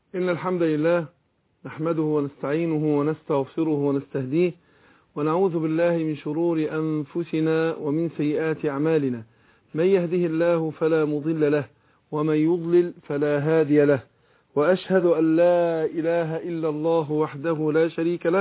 إن الحمد لله نحمده ونستعينه ونستغفره ونستهديه ونعوذ بالله من شرور أنفسنا ومن سيئات أعمالنا من يهده الله فلا مضل له ومن يضلل فلا هادي له وأشهد أن لا إله إلا الله وحده لا شريك له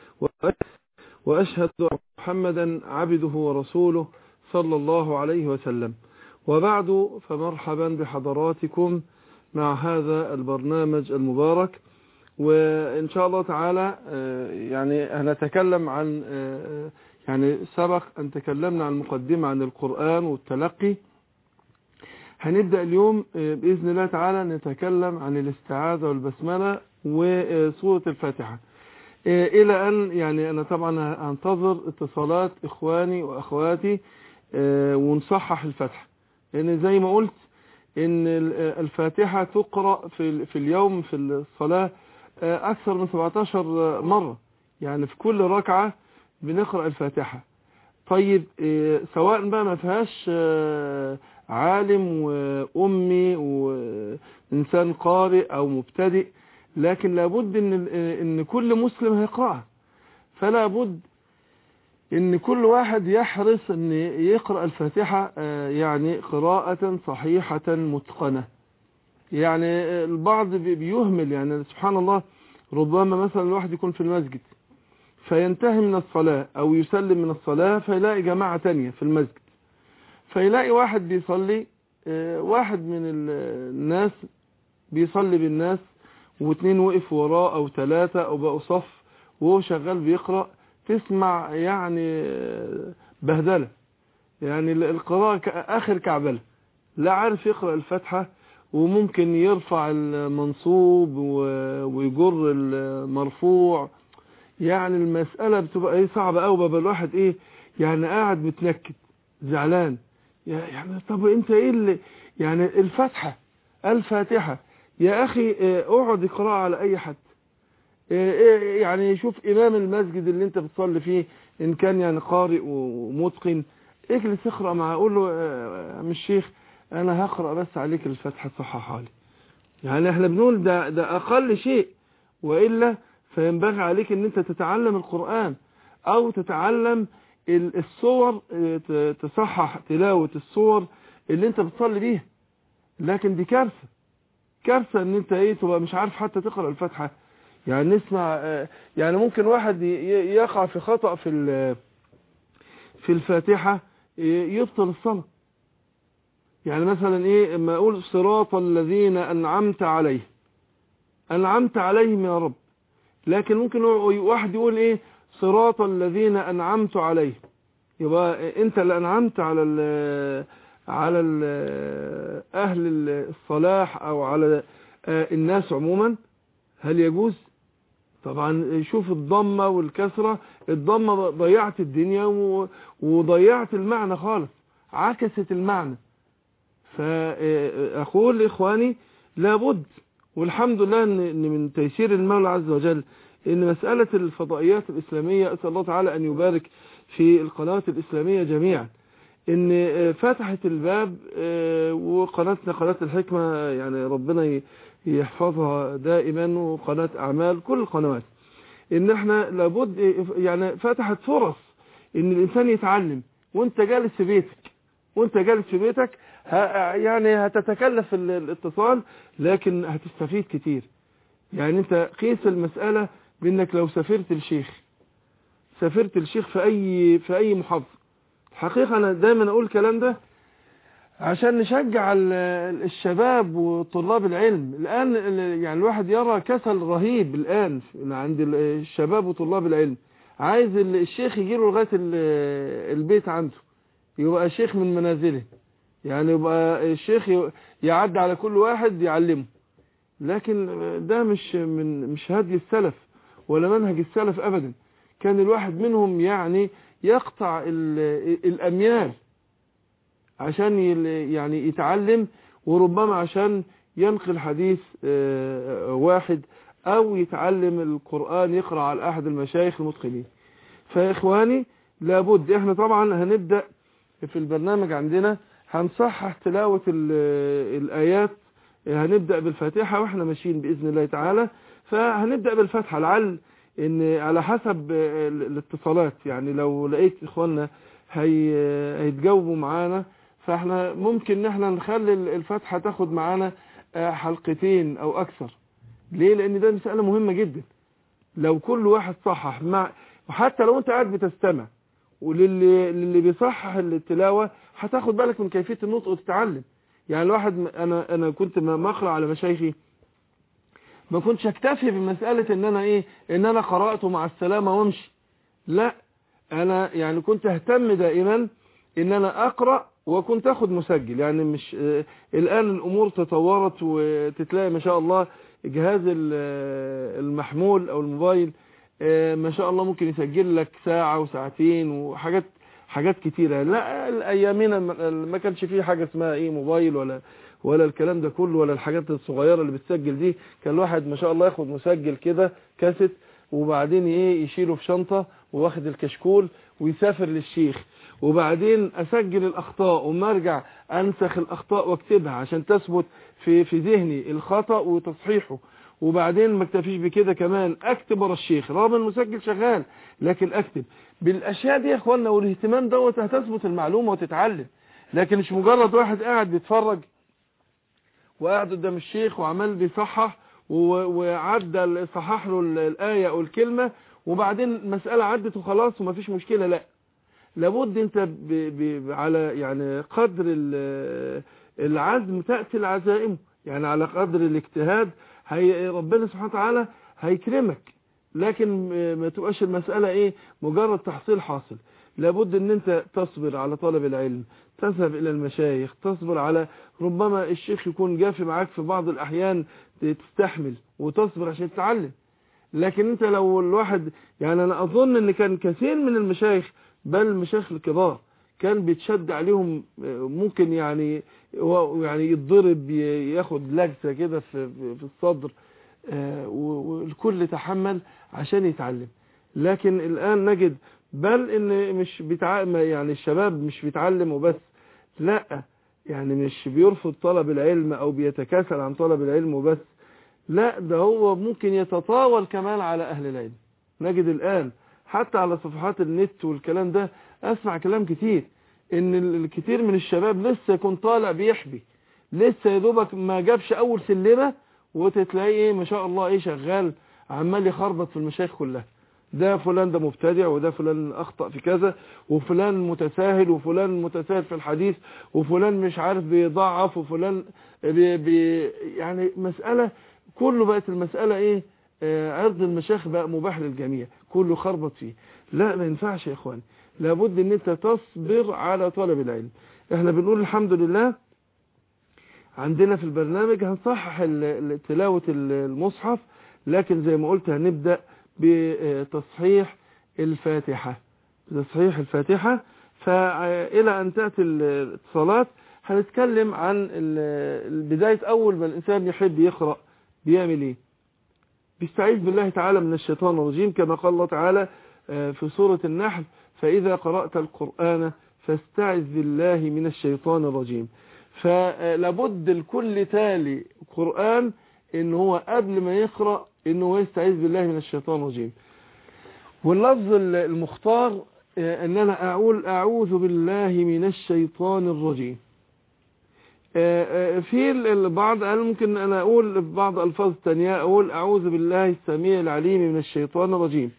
وأشهد أن محمدا عبده ورسوله صلى الله عليه وسلم وبعد فمرحبا بحضراتكم مع هذا البرنامج المبارك وإن شاء الله تعالى يعني هنتكلم عن يعني سبق أن تكلمنا عن مقدمة عن القرآن والتلقي هنبدأ اليوم بإذن الله تعالى نتكلم عن الاستعاذة والبسملة وسورة الفاتحة إلى أن يعني أنا طبعا هنتظر اتصالات إخواني وأخواتي ونصحح الفتحة لأن زي ما قلت إن الفاتحة تقرأ في في اليوم في الصلاة أكثر من 17 مرة يعني في كل ركعة بنقرأ الفاتحة طيب سواء بقى ما فيهاش عالم وأمي وإنسان قارئ أو مبتدئ لكن لابد إن, إن كل مسلم هيقرأها فلا بد إن كل واحد يحرص إن يقرأ الفاتحة يعني قراءة صحيحة متقنة يعني البعض بيهمل يعني سبحان الله ربما مثلا الواحد يكون في المسجد فينتهي من الصلاة أو يسلم من الصلاة فيلاقي جماعة تانية في المسجد فيلاقي واحد بيصلي واحد من الناس بيصلي بالناس واثنين وقف وراه او ثلاثة او بقوا صف وهو شغال بيقرأ تسمع يعني بهدلة يعني القراءة اخر كعبلة لا عارف يقرأ الفاتحة وممكن يرفع المنصوب ويجر المرفوع يعني المسألة بتبقى ايه صعبة قوي بابا الواحد ايه يعني قاعد متنكد زعلان يعني طب انت ايه اللي يعني الفاتحة الفاتحة يا اخي اقعد اقرأ على اي حد يعني شوف امام المسجد اللي انت بتصلي فيه ان كان يعني قارئ ومتقن اجلس اقرأ معاه قول له يا الشيخ انا هقرأ بس عليك الفاتحة صححها لي يعني احنا بنقول ده ده اقل شيء والا فينبغي عليك ان انت تتعلم القرآن او تتعلم الصور تصحح تلاوة الصور اللي انت بتصلي بيها لكن دي كارثة كارثة ان انت ايه تبقى مش عارف حتى تقرأ الفاتحة يعني نسمع يعني ممكن واحد يقع في خطأ في في الفاتحة يبطل الصلاة يعني مثلا ايه اما اقول صراط الذين انعمت عليهم انعمت عليهم يا رب لكن ممكن واحد يقول ايه صراط الذين انعمت عليهم يبقى انت اللي انعمت على ال على ال اهل الصلاح او على الناس عموما هل يجوز طبعا شوف الضمه والكسره الضمه ضيعت الدنيا وضيعت المعنى خالص عكست المعنى فاقول لاخواني لابد والحمد لله ان من تيسير المولى عز وجل ان مسألة الفضائيات الإسلامية أسأل الله تعالى أن يبارك في القناة الإسلامية جميعا ان فتحت الباب وقناتنا قناة الحكمة يعني ربنا يحفظها دائما وقناة أعمال كل القنوات ان احنا لابد يعني فتحت فرص ان الإنسان يتعلم وانت جالس في بيتك وانت جالس في بيتك يعني هتتكلف الاتصال لكن هتستفيد كتير يعني انت قيس المسألة بانك لو سافرت الشيخ سافرت الشيخ في اي في اي محافظة الحقيقة انا دايما اقول الكلام ده عشان نشجع الشباب وطلاب العلم الان يعني الواحد يرى كسل رهيب الان عند الشباب وطلاب العلم عايز الشيخ يجيله لغاية البيت عنده يبقى شيخ من منازله يعني يبقى الشيخ يعدي على كل واحد يعلمه لكن ده مش من مش هدي السلف ولا منهج السلف ابدا كان الواحد منهم يعني يقطع الاميال عشان يعني يتعلم وربما عشان ينقل حديث واحد او يتعلم القرآن يقرأ على احد المشايخ المتقنين فاخواني لابد احنا طبعا هنبدأ في البرنامج عندنا هنصحح تلاوة الآيات هنبدأ بالفاتحة واحنا ماشيين بإذن الله تعالى فهنبدأ بالفتحة لعل ان على حسب الاتصالات يعني لو لقيت اخواننا هي هيتجاوبوا معانا فاحنا ممكن ان احنا نخلي الفتحة تاخد معانا حلقتين او اكثر ليه لان ده مسألة مهمة جدا لو كل واحد صحح مع وحتى لو انت قاعد بتستمع وللي للي بيصحح التلاوة هتاخد بالك من كيفية النطق وتتعلم يعني الواحد انا انا كنت ما اقرا على مشايخي ما كنتش اكتفي بمسألة ان انا ايه ان انا قرأته مع السلامة وامشي لا انا يعني كنت اهتم دائما ان انا اقرأ وكنت اخد مسجل يعني مش آه الان الامور تطورت وتتلاقي ما شاء الله جهاز المحمول او الموبايل آه ما شاء الله ممكن يسجل لك ساعة وساعتين وحاجات حاجات كتيرة لا ايامنا ما كانش فيه حاجة اسمها ايه موبايل ولا ولا الكلام ده كله ولا الحاجات الصغيرة اللي بتسجل دي كان الواحد ما شاء الله ياخد مسجل كده كاسيت وبعدين ايه يشيله في شنطة واخد الكشكول ويسافر للشيخ وبعدين اسجل الاخطاء وما ارجع انسخ الاخطاء واكتبها عشان تثبت في في ذهني الخطأ وتصحيحه وبعدين ما اكتفيش بكده كمان اكتب ورا الشيخ رغم المسجل شغال لكن اكتب بالاشياء دي يا اخوانا والاهتمام دوت هتثبت المعلومه وتتعلم لكن مش مجرد واحد قاعد بيتفرج وقاعد قدام الشيخ وعمال بيصحح وعدى صحح له الايه او الكلمه وبعدين المساله عدت وخلاص ومفيش مشكله لا لابد انت ب ب على يعني قدر العزم تاتي العزائم يعني على قدر الاجتهاد هي ربنا سبحانه وتعالى هيكرمك لكن ما تبقاش المسألة ايه مجرد تحصيل حاصل لابد ان انت تصبر على طلب العلم تذهب الى المشايخ تصبر على ربما الشيخ يكون جافي معاك في بعض الاحيان تستحمل وتصبر عشان تتعلم لكن انت لو الواحد يعني انا اظن ان كان كثير من المشايخ بل المشايخ الكبار كان بيتشد عليهم ممكن يعني يعني يتضرب ياخد لجسة كده في في الصدر والكل تحمل عشان يتعلم لكن الآن نجد بل ان مش بتع... يعني الشباب مش بيتعلم وبس لا يعني مش بيرفض طلب العلم او بيتكاسل عن طلب العلم وبس لا ده هو ممكن يتطاول كمان على اهل العلم نجد الآن حتى على صفحات النت والكلام ده اسمع كلام كتير ان الكثير من الشباب لسه يكون طالع بيحبي لسه يدوبك ما جابش اول سلمة وتتلاقيه ايه ما شاء الله ايه شغال عمال يخربط في المشايخ كلها ده فلان ده مبتدع وده فلان اخطأ في كذا وفلان متساهل وفلان متساهل في الحديث وفلان مش عارف بيضعف وفلان بي بي يعني مسألة كله بقت المسألة ايه آه عرض المشايخ بقى مباح للجميع كله خربط فيه لا ما ينفعش يا اخواني لابد ان انت تصبر على طلب العلم احنا بنقول الحمد لله عندنا في البرنامج هنصحح تلاوة المصحف لكن زي ما قلت هنبدأ بتصحيح الفاتحة تصحيح الفاتحة فإلى أن تأتي الاتصالات هنتكلم عن بداية أول ما الإنسان يحب يقرأ بيعمل إيه بيستعيذ بالله تعالى من الشيطان الرجيم كما قال الله تعالى في سورة النحل فإذا قرأت القرآن فاستعذ بالله من الشيطان الرجيم فلابد الكل تالي قرآن ان هو قبل ما يقرأ انه هو يستعيذ بالله من الشيطان الرجيم واللفظ المختار ان انا اقول اعوذ بالله من الشيطان الرجيم في البعض قال ممكن انا اقول في بعض الفاظ تانية اقول اعوذ بالله السميع العليم من الشيطان الرجيم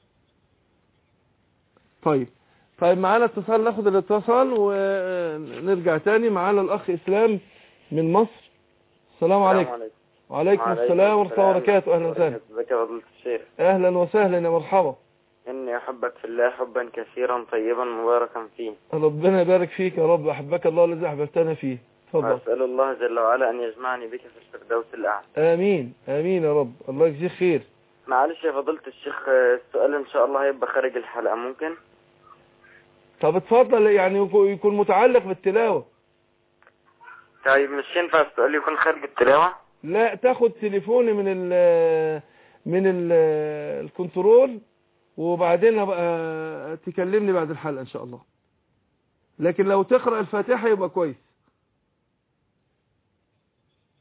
طيب طيب معانا اتصال ناخد الاتصال ونرجع تاني معانا الاخ اسلام من مصر السلام عليكم عليكم وعليكم السلام ورحمه الله وبركاته اهلا وسهلا ازيك يا فضيلة الشيخ اهلا وسهلا يا مرحبا اني احبك في الله حبا كثيرا طيبا مباركا فيه ربنا يبارك فيك يا رب احبك الله الذي احببتنا فيه تفضل واسال الله جل وعلا ان يجمعني بك في الفردوس الاعلى امين امين يا رب الله يجزيك خير معلش يا فضيلة الشيخ السؤال ان شاء الله هيبقى خارج الحلقة ممكن طب اتفضل يعني يكون متعلق بالتلاوة طيب مش ينفع السؤال يكون خارج التلاوة لا تاخد تليفوني من ال من ال الكنترول وبعدين ابقى تكلمني بعد الحلقة ان شاء الله لكن لو تقرأ الفاتحة يبقى كويس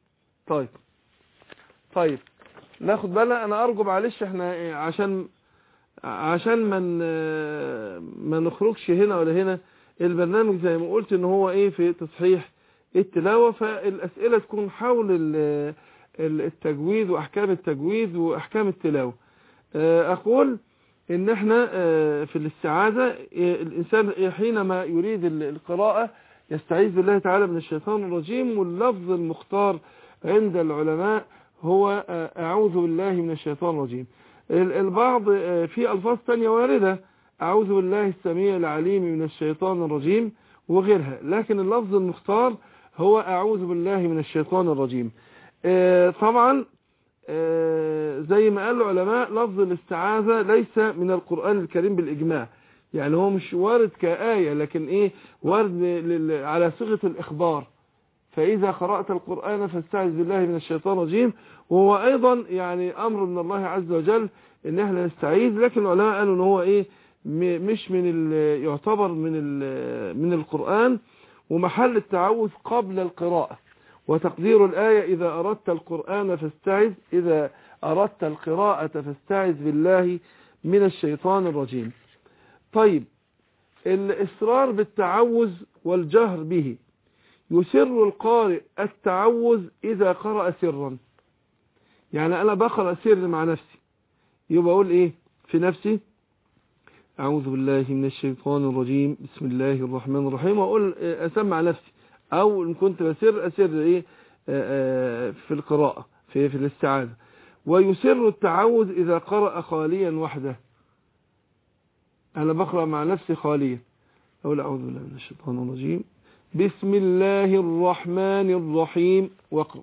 طيب طيب ناخد بالنا انا ارجو معلش احنا إيه، عشان عشان ما ن- ما نخرجش هنا ولا هنا البرنامج زي ما قلت ان هو ايه في تصحيح التلاوة فالاسئلة تكون حول ال- ال- التجويد واحكام التجويد واحكام التلاوة آه، اقول ان احنا آه، في الاستعاذة آه، الانسان حينما يريد ال- القراءة يستعيذ بالله تعالى من الشيطان الرجيم واللفظ المختار عند العلماء هو آه، أعوذ بالله من الشيطان الرجيم ال- البعض آه، في ألفاظ تانية واردة أعوذ بالله السميع العليم من الشيطان الرجيم وغيرها لكن اللفظ المختار هو أعوذ بالله من الشيطان الرجيم آه، طبعا آه، زي ما قال العلماء لفظ الاستعاذة ليس من القرآن الكريم بالإجماع يعني هو مش وارد كآية لكن إيه وارد ل- ل- على صيغة الإخبار فإذا قرأت القرآن فاستعذ بالله من الشيطان الرجيم وهو أيضا يعني أمر من الله عز وجل إن احنا نستعيذ لكن العلماء قالوا إن هو إيه م- مش من ال- يعتبر من ال- من القرآن ومحل التعوذ قبل القراءة وتقدير الآية إذا أردت القرآن فاستعذ إذا أردت القراءة فاستعذ بالله من الشيطان الرجيم طيب الإصرار بالتعوذ والجهر به يسر القارئ التعوذ إذا قرأ سرا يعني أنا بقرأ سر مع نفسي يبقى أقول إيه في نفسي أعوذ بالله من الشيطان الرجيم بسم الله الرحمن الرحيم وأقول آه، أسمع نفسي أو إن كنت بسر أسر إيه آه، آه، في القراءة في, في الاستعاذة ويسر التعوذ إذا قرأ خاليا وحده أنا بقرأ مع نفسي خاليا أقول أعوذ بالله من الشيطان الرجيم بسم الله الرحمن الرحيم واقرأ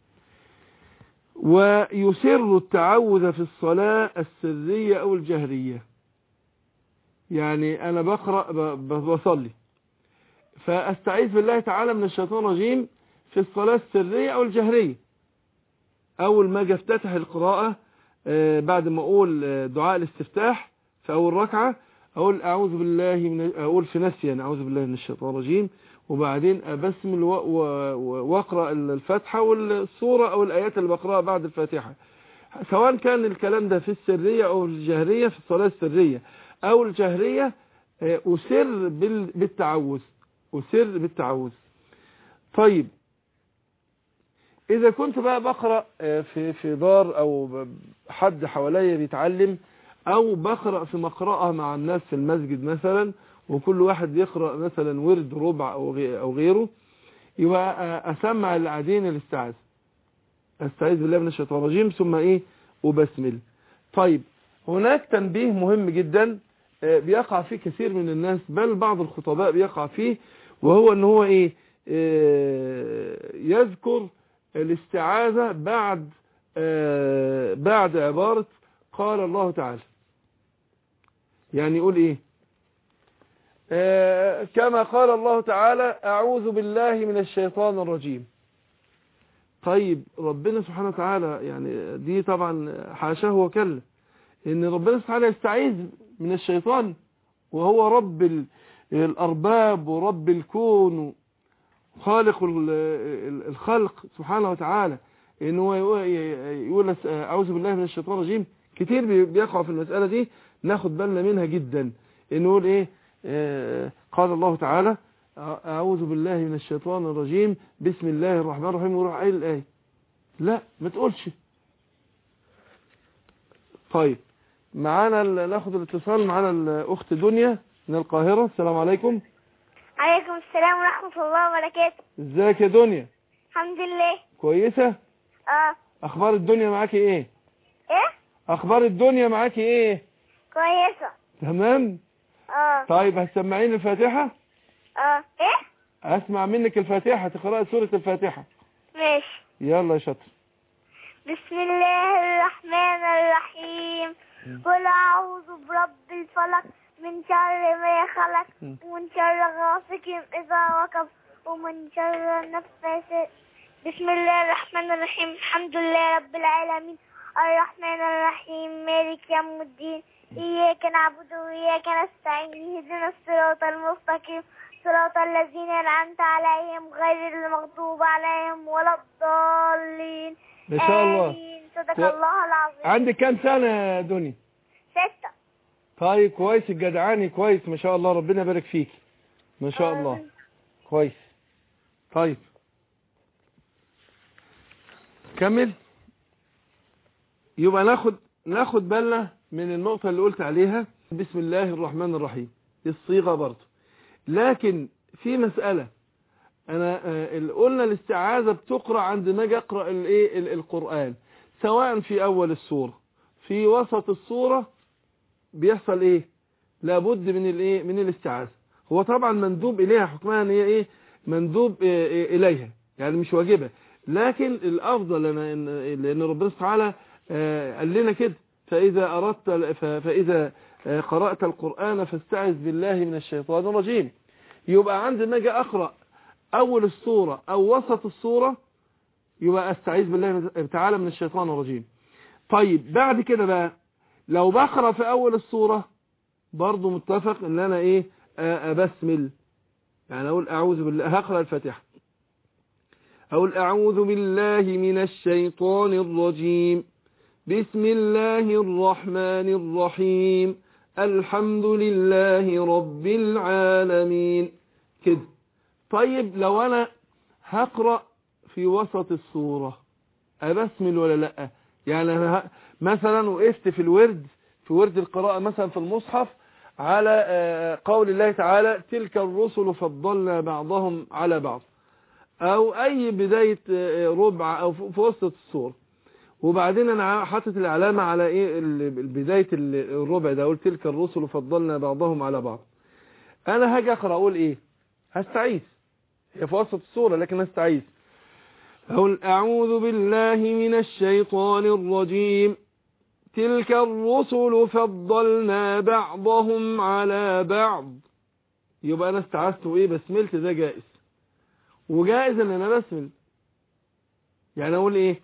ويسر التعوذ في الصلاة السرية أو الجهرية يعني أنا بقرأ ب- ب- بصلي فأستعيذ بالله تعالى من الشيطان الرجيم في الصلاة السرية أو الجهرية أول ما أجي أفتتح القراءة آه، بعد ما أقول آه، دعاء الاستفتاح في أول ركعة أقول أعوذ بالله من أقول في نفسي يعني أعوذ بالله من الشيطان الرجيم وبعدين أبسمل و- و- و- وأقرأ الفاتحة والسورة أو الآيات اللي بقرأها بعد الفاتحة سواء كان الكلام ده في السرية أو الجهرية في الصلاة السرية أو الجهرية آه، أسر بال- بالتعوذ أسر بالتعوذ طيب إذا كنت بقى بقرأ آه، في في دار أو ب- حد حواليا بيتعلم أو بقرأ في مقرأة مع الناس في المسجد مثلا وكل واحد يقرأ مثلا ورد ربع أو غي- أو غيره يبقى آه، أسمع اللي قاعدين الاستعاذة أستعيذ بالله من الشيطان الرجيم ثم إيه وبسمل طيب هناك تنبيه مهم جدا آه، بيقع فيه كثير من الناس بل بعض الخطباء بيقع فيه وهو ان هو ايه آه، يذكر الاستعاذة بعد آه، بعد عبارة قال الله تعالى يعني يقول ايه آه، كما قال الله تعالى اعوذ بالله من الشيطان الرجيم طيب ربنا سبحانه وتعالى يعني دي طبعا حاشاه وكلا ان ربنا سبحانه وتعالى يستعيذ من الشيطان وهو رب ال- الارباب ورب الكون خالق ال- ال- الخلق سبحانه وتعالى ان هو يقول- يقول أس- اعوذ بالله من الشيطان الرجيم كتير بي- بيقع في المسألة دي ناخد بالنا منها جدا انه يقول ايه آه، قال الله تعالى أع- اعوذ بالله من الشيطان الرجيم بسم الله الرحمن الرحيم ويروح قايل الايه لا ما تقولش طيب معانا ال- ناخد الاتصال معانا الاخت دنيا من القاهرة السلام عليكم عليكم السلام ورحمة الله وبركاته ازيك يا دنيا الحمد لله كويسة اه اخبار الدنيا معاكي ايه ايه اخبار الدنيا معاكي ايه كويسة تمام اه طيب هتسمعين الفاتحة اه ايه اسمع منك الفاتحة تقرأ سورة الفاتحة ماشي يلا يا شاطر بسم الله الرحمن الرحيم قل أعوذ برب الفلق من شر ما خلق ومن شر غاسق إذا وقب ومن شر النفاثات بسم الله الرحمن الرحيم الحمد لله رب العالمين الرحمن الرحيم مالك يوم الدين إياك نعبد وإياك نستعين اهدنا الصراط المستقيم صراط الذين أنعمت عليهم غير المغضوب عليهم ولا الضالين ما شاء الله آمين صدق و- الله العظيم عندك كام سنة يا دنيا ستة طيب كويس الجدعاني كويس ما شاء الله ربنا يبارك فيك ما شاء الله آمين. كويس طيب كمل يبقى ناخد ناخد بالنا من النقطة اللي قلت عليها بسم الله الرحمن الرحيم دي الصيغة برضه لكن في مسألة انا آه، اللي قلنا الاستعاذة بتقرأ عند ما اجي اقرأ الايه ال- القرآن سواء في اول السورة في وسط السورة بيحصل ايه لابد من الايه من الاستعاذة هو طبعا مندوب اليها حكمها ان هي ايه مندوب آه، آه، اليها يعني مش واجبة لكن الافضل لنا إن- لان ربنا سبحانه وتعالى آه، قال لنا كده فاذا اردت ف- فاذا آه، قرأت القرآن فاستعذ بالله من الشيطان الرجيم يبقى عندما ما اجي اقرأ اول السورة او وسط السورة يبقى استعيذ بالله تعالى من الشيطان الرجيم طيب بعد كده بقى لو بقرأ في اول السورة برضو متفق ان انا ايه آه، ابسمل يعني اقول اعوذ بالله هقرأ الفاتحة اقول اعوذ بالله من الشيطان الرجيم بسم الله الرحمن الرحيم الحمد لله رب العالمين كده طيب لو انا هقرأ في وسط السورة ابسمل ولا لا يعني أنا ه- مثلا وقفت في الورد في ورد القراءة مثلا في المصحف على آه، قول الله تعالى تلك الرسل فضلنا بعضهم على بعض او اي بداية آه، ربع او في في وسط السورة وبعدين انا حاطط العلامة على ايه ال- بداية ال- الربع ده اقول تلك الرسل فضلنا بعضهم على بعض انا هاجي اقرا اقول ايه هستعيذ هي في وسط السورة لكن هستعيذ أقول أعوذ بالله من الشيطان الرجيم تلك الرسل فضلنا بعضهم على بعض يبقى أنا استعذت وإيه بسملت ده جائز وجائز إن أنا بسمل يعني أقول إيه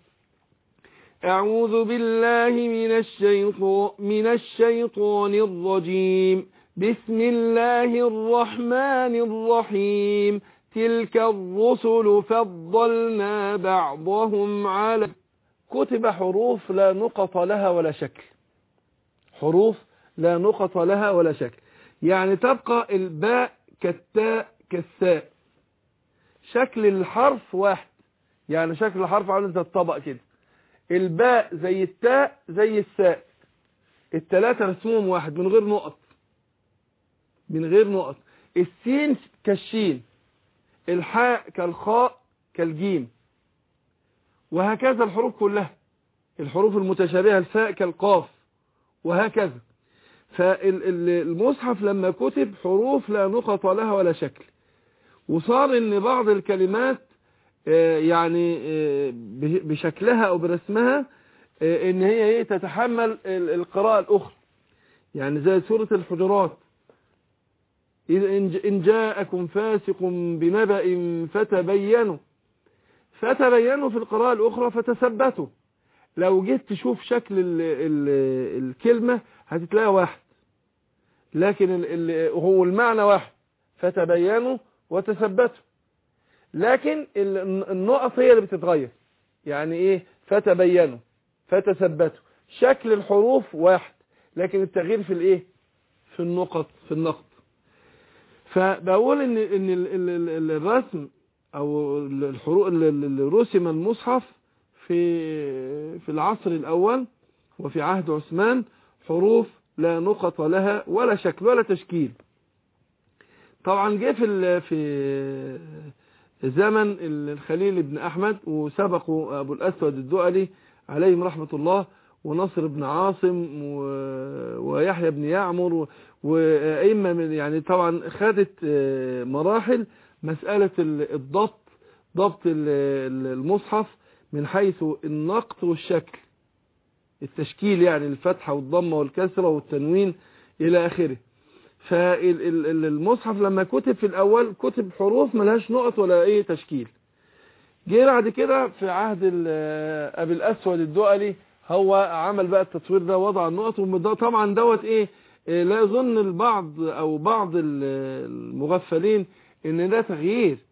أعوذ بالله من الشيطان من الشيطان الرجيم بسم الله الرحمن الرحيم تلك الرسل فضلنا بعضهم على كتب حروف لا نقط لها ولا شكل حروف لا نقط لها ولا شكل يعني تبقى الباء كالتاء كالثاء شكل الحرف واحد يعني شكل الحرف عامل زي الطبق كده الباء زي التاء زي الثاء التلاتة رسمهم واحد من غير نقط من غير نقط السين كالشين الحاء كالخاء كالجيم وهكذا الحروف كلها الحروف المتشابهة الفاء كالقاف وهكذا فالمصحف لما كتب حروف لا نقط لها ولا شكل وصار ان بعض الكلمات آه، يعني آه، بشكلها او برسمها آه، ان هي ايه تتحمل ال- القراءة الاخرى يعني زي سورة الحجرات إذ إن- إن جاءكم فاسق بنبأ فتبينوا فتبينوا في القراءة الأخرى فتثبتوا لو جيت تشوف شكل ال ال الكلمة هتتلاقي واحد لكن ال ال هو المعنى واحد فتبينوا وتثبتوا لكن ال- النقط هي اللي بتتغير يعني ايه فتبينوا فتثبتوا شكل الحروف واحد لكن التغيير في الايه في النقط في النقط فبقول ان ان ال- ال- ال- الرسم او الحروف اللي رسم المصحف في في العصر الاول وفي عهد عثمان حروف لا نقط لها ولا شكل ولا تشكيل طبعا جه في ال- في زمن الخليل بن احمد وسبقوا ابو الاسود الدؤلي عليهم رحمه الله ونصر بن عاصم و- ويحيى بن يعمر و- وأئمة من يعني طبعا خدت آه، مراحل مسألة ال- الضبط ضبط ال- ال- المصحف من حيث النقط والشكل التشكيل يعني الفتحة والضمة والكسرة والتنوين إلى آخره فالمصحف لما كتب في الأول كتب حروف ملهاش نقط ولا أي تشكيل جه بعد كده في عهد ال- أبي الأسود الدؤلي هو عمل بقى التطوير ده وضع النقط وده طبعا دوت ايه إيه، لا يظن البعض او بعض ال- المغفلين ان ده تغيير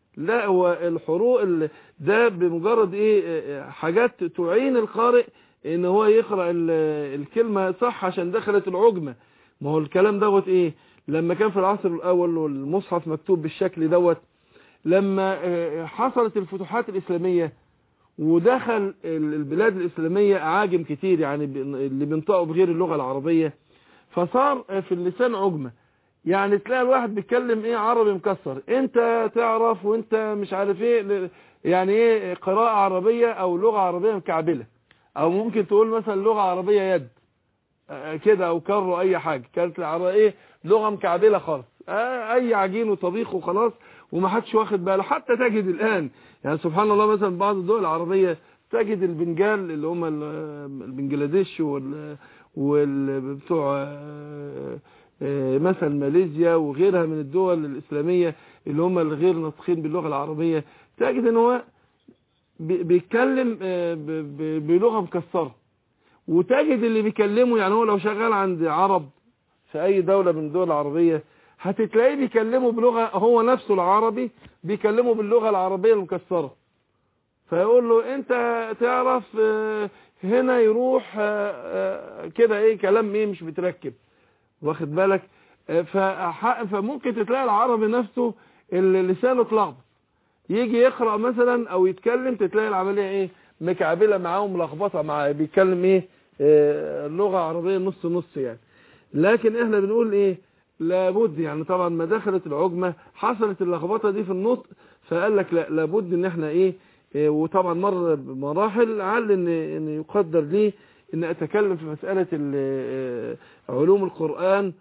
لا هو الحروف ال- ده بمجرد ايه آه، حاجات تعين القارئ ان هو يقرأ ال- الكلمة صح عشان دخلت العجمة ما هو الكلام دوت ايه لما كان في العصر الاول والمصحف مكتوب بالشكل دوت لما آه، حصلت الفتوحات الاسلامية ودخل ال- البلاد الاسلامية اعاجم كتير يعني بن- اللي بينطقوا بغير اللغة العربية فصار آه، في اللسان عجمة يعني تلاقي الواحد بيتكلم ايه عربي مكسر انت تعرف وانت مش عارف ايه ل- يعني ايه قراءة عربية او لغة عربية مكعبلة او ممكن تقول مثلا لغة عربية يد آه، كده او كرو اي حاجة كانت العربية ايه لغة مكعبلة خالص آه، اي عجين وطبيخ وخلاص ومحدش واخد باله حتى تجد الان يعني سبحان الله مثلا بعض الدول العربية تجد البنجال اللي هم ال- البنجلاديش وال وال بتوع آه، آه، مثلا ماليزيا وغيرها من الدول الإسلامية اللي هم الغير ناطقين باللغة العربية تجد ان هو بي- بيتكلم آه، ب- ب- بلغة مكسرة وتجد اللي بيكلمه يعني هو لو شغال عند عرب في اي دولة من الدول العربية هتتلاقيه بيكلمه بلغة هو نفسه العربي بيكلمه باللغة العربية المكسرة فيقول له انت تعرف آه، هنا يروح آه، آه، كده ايه كلام ايه مش متركب واخد بالك آه، فح- فممكن تتلاقي العربي نفسه اللي لسانه اتلخبط يجي يقرأ مثلا او يتكلم تتلاقي العملية ايه مكعبلة معاه وملخبطة معاه بيتكلم ايه آه، لغة عربية نص نص يعني لكن احنا بنقول ايه لابد يعني طبعا ما دخلت العجمة حصلت اللخبطة دي في النطق فقال لك لا لابد ان احنا ايه إيه، وطبعا مر بمراحل على ان ان يقدر لي ان اتكلم في مسألة ال- آه، علوم القرآن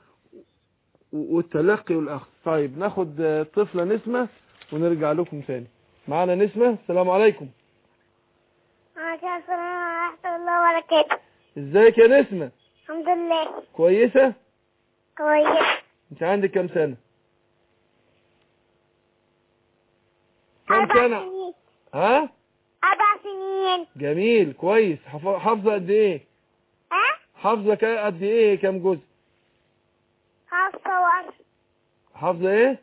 والتلقي والاخذ طيب ناخد آه، طفلة نسمة ونرجع لكم تاني معانا نسمة السلام عليكم وعليكم السلام ورحمة الله وبركاته ازيك يا نسمة الحمد لله كويسة كويس انت عندك كام سنة كام أربع سنة سنين ها أربع سنين جميل كويس حف- حافظة قد ايه ها حافظة كا- قد ايه كام جزء هصور حافظة ايه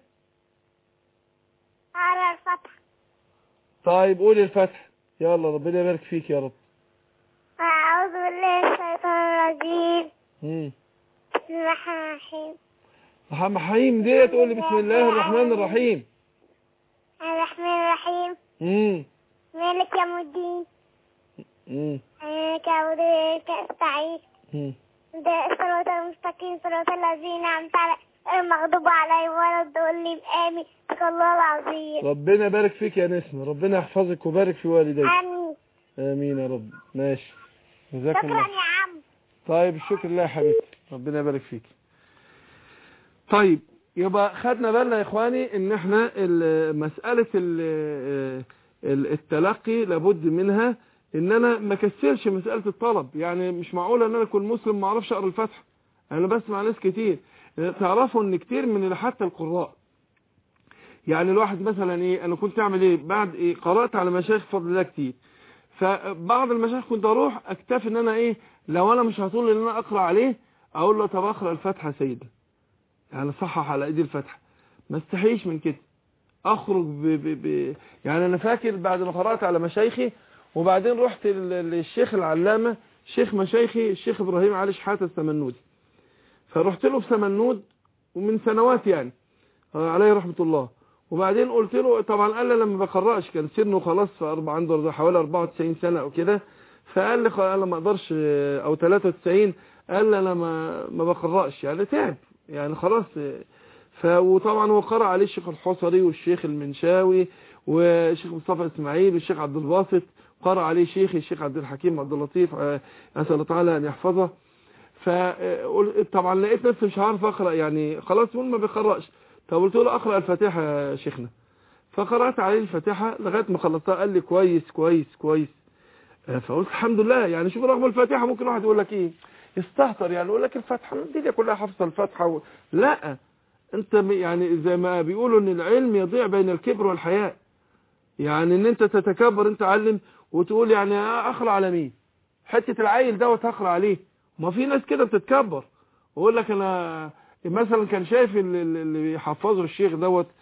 على الفتح طيب قولي الفتح يلا ربنا يبارك فيك يا رب أعوذ بالله من الشيطان الرجيم مم. بسم الله الرحمن الرحيم محمد حليم دي تقولي بسم الله الرحمن الرحيم الرحمن الرحيم امم مالك يوم الدين امم إياك أعبد وإياك أستعين امم ده الصراط المستقيم صراط الذين أنعمت عليهم غير المغضوب عليهم ولا الضالين آمين صدق الله العظيم ربنا يبارك فيك يا نسمة ربنا يحفظك ويبارك في والديك آمين امين يا رب ماشي جزاك شكرا الله يا عم طيب الشكر لله يا حبيبتي ربنا يبارك فيك طيب يبقى خدنا بالنا يا اخواني ان احنا ال- مسألة ال- ال- التلقي لابد منها ان انا ما كسرش مسألة الطلب يعني مش معقولة ان انا اكون مسلم ما اعرفش اقرا الفتح انا بسمع ناس كتير تعرفوا ان كتير من حتى القراء يعني الواحد مثلا ايه انا كنت اعمل ايه بعد ايه قرأت على مشايخ فضل الله كتير فبعض المشايخ كنت اروح اكتفي ان انا ايه لو انا مش هطول ان انا اقرا عليه اقول له طب اقرا الفاتحه يا سيدي يعني صحح على ايدي الفاتحه ما استحيش من كده اخرج ب ب ب يعني انا فاكر بعد ما قرات على مشايخي وبعدين رحت لل- للشيخ العلامه شيخ مشايخي الشيخ ابراهيم علي شحاته السمنودي فرحت له في سمنود ومن سنوات يعني آه، عليه رحمه الله وبعدين قلت له طبعا قال لي لما بقرأش كان سنه خلاص في أربع عنده حوالي 94 سنة أو كده فقال لي قال ما اقدرش أو 93 قال لي أنا ما ما بقرأش يعني تعب يعني خلاص ف وطبعا هو قرأ عليه الشيخ الحصري والشيخ المنشاوي والشيخ مصطفى إسماعيل والشيخ عبد الباسط قرأ عليه شيخي الشيخ عبد الحكيم عبد اللطيف آه، أسأل الله تعالى أن يحفظه فطبعا لقيت نفسي مش عارف أقرأ يعني خلاص يقول ما بيقرأش فقلت له اقرا الفاتحه يا شيخنا فقرات عليه الفاتحه لغايه ما خلصتها قال لي كويس كويس كويس آه، فقلت الحمد لله يعني شوف رغم الفاتحه ممكن واحد يقول لك ايه يستهتر يعني يقول لك الفاتحه الدنيا كلها حافظه الفاتحه و... لا انت م- يعني زي ما بيقولوا ان العلم يضيع بين الكبر والحياء يعني ان انت تتكبر انت علم وتقول يعني اقرا على مين حته العيل دوت هقرا عليه ما في ناس كده بتتكبر ويقول لك انا مثلا كان شايف اللي اللي بيحفظه الشيخ دوت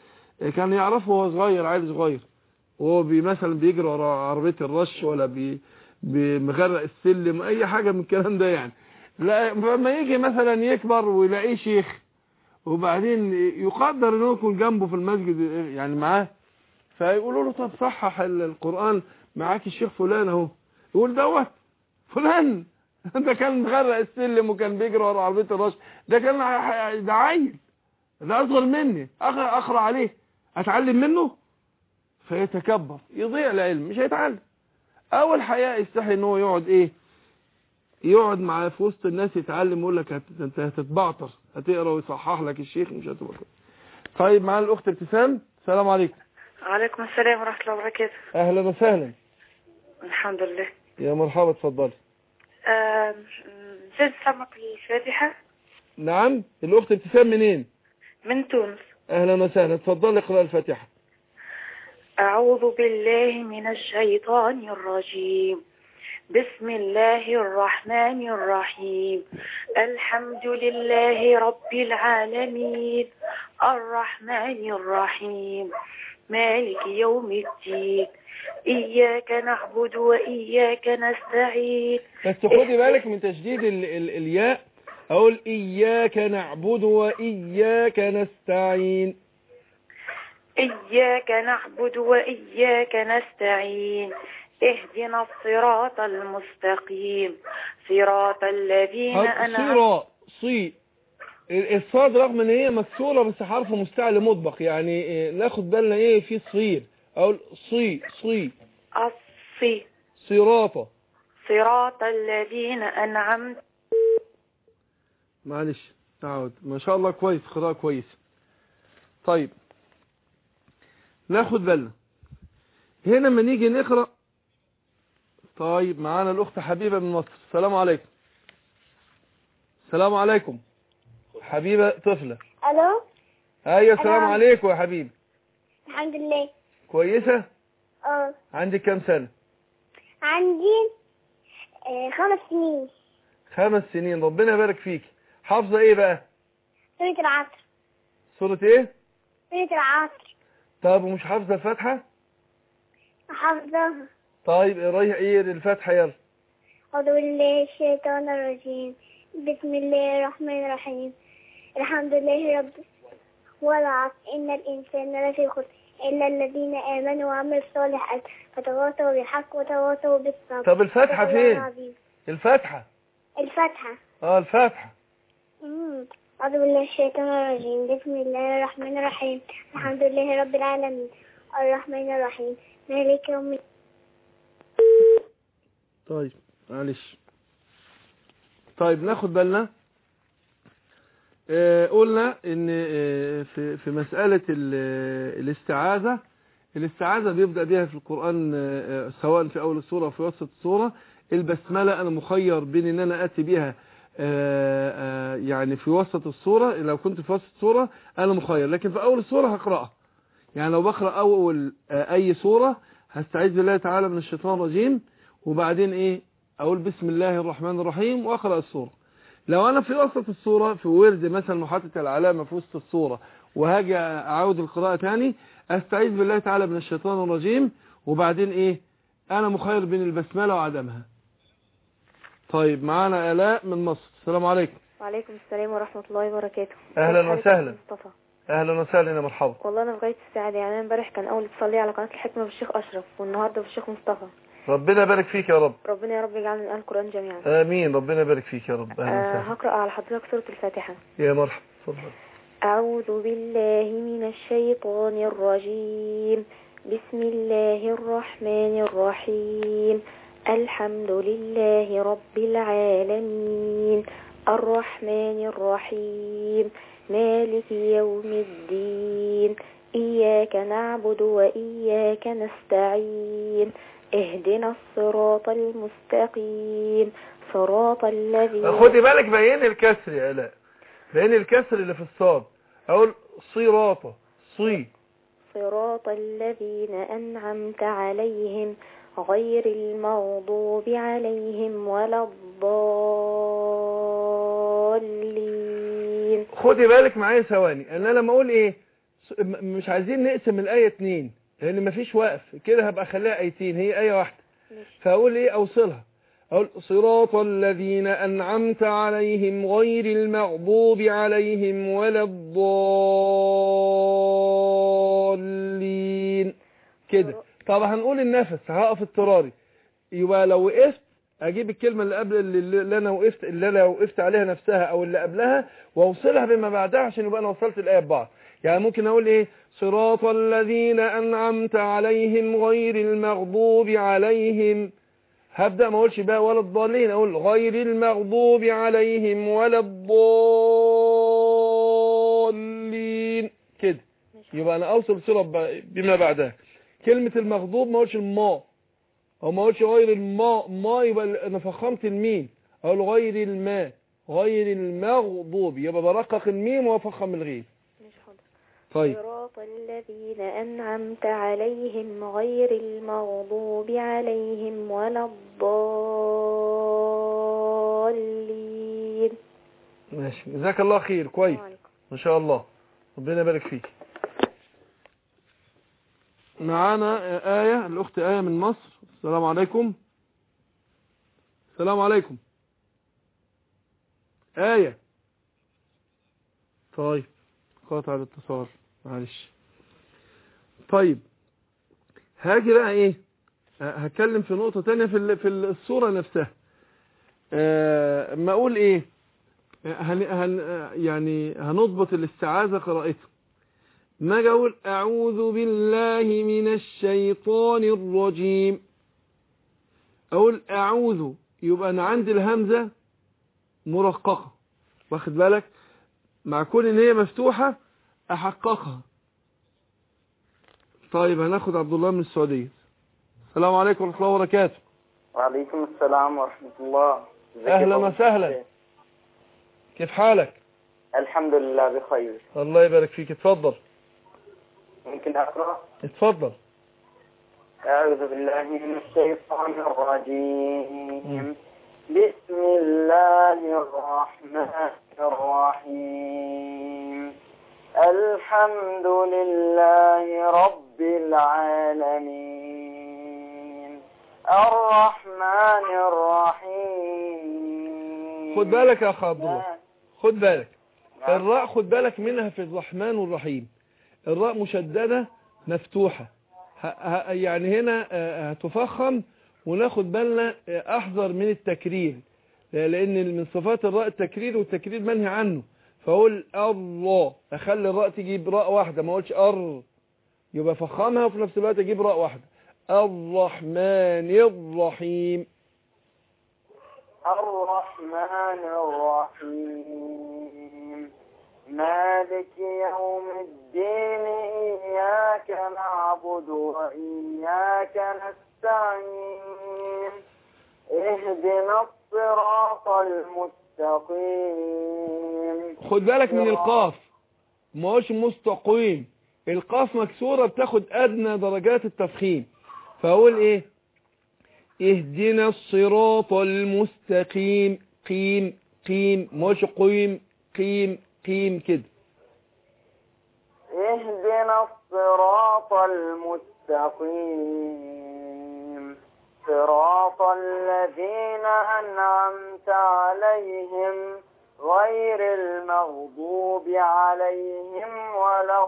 كان يعرفه وهو صغير عيل صغير وهو بي مثلا بيجري ورا عربيه الرش ولا بي بمغرق السلم اي حاجه من الكلام ده يعني لا لما يجي مثلا يكبر ويلاقيه شيخ وبعدين يقدر انه يكون جنبه في المسجد يعني معاه فيقولوا له طب صحح القرآن معاك الشيخ فلان اهو يقول دوت فلان ده كان مغرق السلم وكان بيجري ورا عربيه الرش ده كان ع- ده عيل ده اصغر مني اقرا اقرا عليه اتعلم منه فيتكبر يضيع العلم مش هيتعلم اول حياء يستحي ان هو يقعد ايه يقعد مع في وسط الناس يتعلم يقول لك هت- انت هتتبعتر هتقرا ويصحح لك الشيخ مش هتبقى كده. طيب معانا الاخت ابتسام السلام عليكم وعليكم السلام ورحمة الله وبركاته اهلا وسهلا الحمد لله يا مرحبا اتفضلي آم، جد سمك الفاتحة نعم الاخت ابتسام منين من تونس اهلا وسهلا اتفضلي اقرا الفاتحه أعوذ بالله من الشيطان الرجيم بسم الله الرحمن الرحيم الحمد لله رب العالمين الرحمن الرحيم مالك يوم الدين إياك نعبد وإياك نستعين بس خدي بالك من تشديد ال ال الياء اقول اياك نعبد واياك نستعين إياك نعبد وإياك نستعين اهدنا الصراط المستقيم صراط الذين أنعمت صيرة صي ال- الصاد رغم ان هي مكسوره بس حرف مستعلى مطبق يعني إيه، ناخد بالنا ايه في صير اقول صي صي الصي صراطه صراط الذين أنعمت معلش تعود ما شاء الله كويس قراءة كويس طيب ناخد بالنا هنا لما نيجي نقرأ طيب معانا الأخت حبيبة من مصر السلام عليكم السلام عليكم حبيبة طفلة الو ايوه السلام أنا- عليكم يا حبيبي الحمد لله كويسة اه عندك كام سنة عندي آه خمس سنين خمس سنين ربنا يبارك فيك حافظة ايه بقى سورة العصر سورة ايه سورة العصر طب ومش حافظة الفاتحة حافظاها طيب ايه ايه الفاتحة يلا أعوذ بالله من الشيطان الرجيم بسم الله الرحمن الرحيم الحمد لله رب والعصر إن الإنسان لفي خسر إلا الذين آمنوا وعملوا الصالحات فتواصوا بالحق وتواصوا بالصبر طب الفاتحة صدق الله فين العظيم. الفاتحة الفاتحة اه الفاتحة مم. أعوذ بالله من الشيطان الرجيم بسم الله الرحمن الرحيم الحمد لله رب العالمين الرحمن الرحيم مالك يوم الدين. طيب معلش طيب ناخد بالنا آه قلنا ان آه في في مسألة ال- الاستعاذة الاستعاذة بيبدأ بها في القرآن آه، سواء في أول السورة أو في وسط السورة البسملة أنا مخير بين إن أنا آتي بها آه، آه، يعني في وسط السورة لو كنت في وسط السورة أنا مخير لكن في أول السورة هقرأها يعني لو بقرأ أول آه، أي سورة هستعيذ بالله تعالى من الشيطان الرجيم وبعدين إيه أقول بسم الله الرحمن الرحيم وأقرأ السورة لو أنا في وسط السورة في ورد مثلا وحاطط العلامة في وسط السورة وهاجي أعود القراءة تاني أستعيذ بالله تعالى من الشيطان الرجيم وبعدين إيه أنا مخير بين البسملة وعدمها طيب معانا آلاء من مصر السلام عليكم وعليكم السلام ورحمة الله وبركاته أهلا كيف حالك وسهلا. يا مصطفى أهلا وسهلا يا مرحبا والله أنا في غاية السعادة يعني أنا امبارح كان أول اتصال لي على قناة الحكمة بالشيخ أشرف والنهاردة بالشيخ مصطفى ربنا يبارك فيك يا رب ربنا يا رب يجعلنا من أهل القرآن جميعا آمين ربنا يبارك فيك يا رب أهلا آه وسهلا هقرأ على حضرتك سورة الفاتحة يا مرحبا تفضل أعوذ بالله من الشيطان الرجيم بسم الله الرحمن الرحيم الحمد لله رب العالمين الرحمن الرحيم مالك يوم الدين إياك نعبد وإياك نستعين اهدنا الصراط المستقيم صراط الذين خدي بالك بين الكسر يا آلاء بين الكسر اللي في الصاد أقول صراطة صي صراط الذين أنعمت عليهم غير المغضوب عليهم ولا الضالين خدي بالك معايا ثواني ان انا لما اقول ايه س- م- مش عايزين نقسم الآية اتنين لأن مفيش وقف كده هبقى أخليها آيتين هي آية واحدة فأقول إيه أوصلها أقول صراط الذين أنعمت عليهم غير المغضوب عليهم ولا الضالين كده طب هنقول النفس هقف اضطراري يبقى لو وقفت اجيب الكلمه اللي قبل اللي اللي انا وقفت اللي انا وقفت عليها نفسها او اللي قبلها واوصلها بما بعدها عشان يبقى انا وصلت الايه ببعض يعني ممكن اقول ايه صراط الذين انعمت عليهم غير المغضوب عليهم هبدا ما اقولش بقى ولا الضالين اقول غير المغضوب عليهم ولا الضالين كده يبقى انا اوصل صله ب- بما بعدها كلمه المغضوب ما اقولش الما او ما اقولش غير الماء ما يبقى انا فخمت الميم اقول غير الماء غير المغضوب يبقى برقق الميم وافخم الغين مش حاضر طيب صراط الذين أنعمت عليهم غير المغضوب عليهم ولا الضالين ماشي جزاك الله خير كويس السلام عليكم. ما شاء الله ربنا يبارك فيك معانا آية الأخت آية من مصر السلام عليكم السلام عليكم آية طيب قاطع الاتصال معلش طيب هاجي بقى ايه ه- هتكلم في نقطة تانية في ال- في الصورة نفسها آه، اما اقول ايه هن هن يعني هنضبط الاستعاذة قراءتها ما أجي اقول اعوذ بالله من الشيطان الرجيم اقول اعوذ يبقى انا عندي الهمزة مرققة واخد بالك مع كون ان هي مفتوحة احققها طيب هناخد عبد الله من السعودية السلام عليكم ورحمة الله وبركاته وعليكم السلام ورحمة الله ازيك يا أهلا فندم؟ وسهلا. كيف حالك الحمد لله بخير الله يبارك فيك اتفضل ممكن أقرأ اتفضل أعوذ بالله من الشيطان الرجيم بسم الله الرحمن الرحيم الحمد لله رب العالمين الرحمن الرحيم خد بالك يا أخ عبد الله خد بالك الراء خد بالك منها في الرحمن والرحيم الراء مشددة مفتوحة ه- ه- يعني هنا آه، هتفخم وناخد بالنا آه، احذر من التكرير لان من صفات الراء التكرير والتكرير منهي عنه فاقول الله اخلي الراء تجيب راء واحدة ما اقولش ار يبقى فخمها وفي نفس الوقت اجيب راء واحدة الرحمن الرحيم الرحمن الرحيم مالك يوم الدين إياك نعبد وإياك نستعين اهدنا الصراط المستقيم خد بالك من القاف ما هوش مستقيم القاف مكسورة بتاخد أدنى درجات التفخيم فأقول إيه اهدنا الصراط المستقيم قيم قيم ما هوش قيم قيم قيم كده اهدنا الصراط المستقيم صراط الذين أنعمت عليهم غير المغضوب عليهم ولا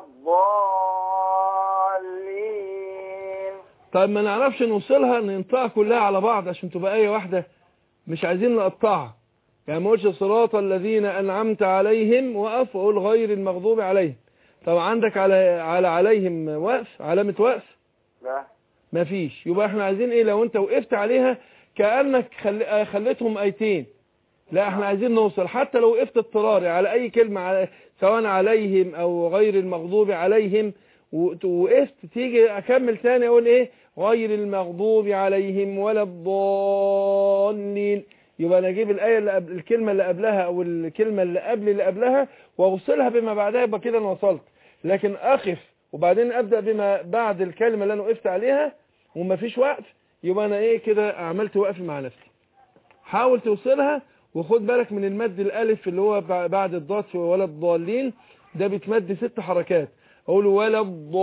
الضالين طيب ما نعرفش نوصلها ننطقها كلها على بعض عشان تبقى آية واحدة مش عايزين نقطعها يعني ما قلتش صراط الذين أنعمت عليهم وقف وقول غير المغضوب عليهم طب عندك على على عليهم وقف علامة وقف لا مفيش يبقى احنا عايزين ايه لو انت وقفت عليها كأنك خل... خليتهم ايتين لا احنا عايزين نوصل حتى لو وقفت اضطراري على اي كلمة على سواء عليهم او غير المغضوب عليهم و- وقفت تيجي اكمل تاني اقول ايه غير المغضوب عليهم ولا الضالين يبقى انا اجيب الايه اللي قبل الكلمه اللي قبلها او الكلمه اللي قبل اللي قبلها واوصلها بما بعدها يبقى كده انا وصلت لكن اقف وبعدين ابدا بما بعد الكلمه اللي انا وقفت عليها وما فيش وقف يبقى انا ايه كده عملت وقف مع نفسي حاول توصلها وخد بالك من المد الالف اللي هو بع- بعد الضاد في ولا الضالين ده بيتمد ست حركات اقول ولا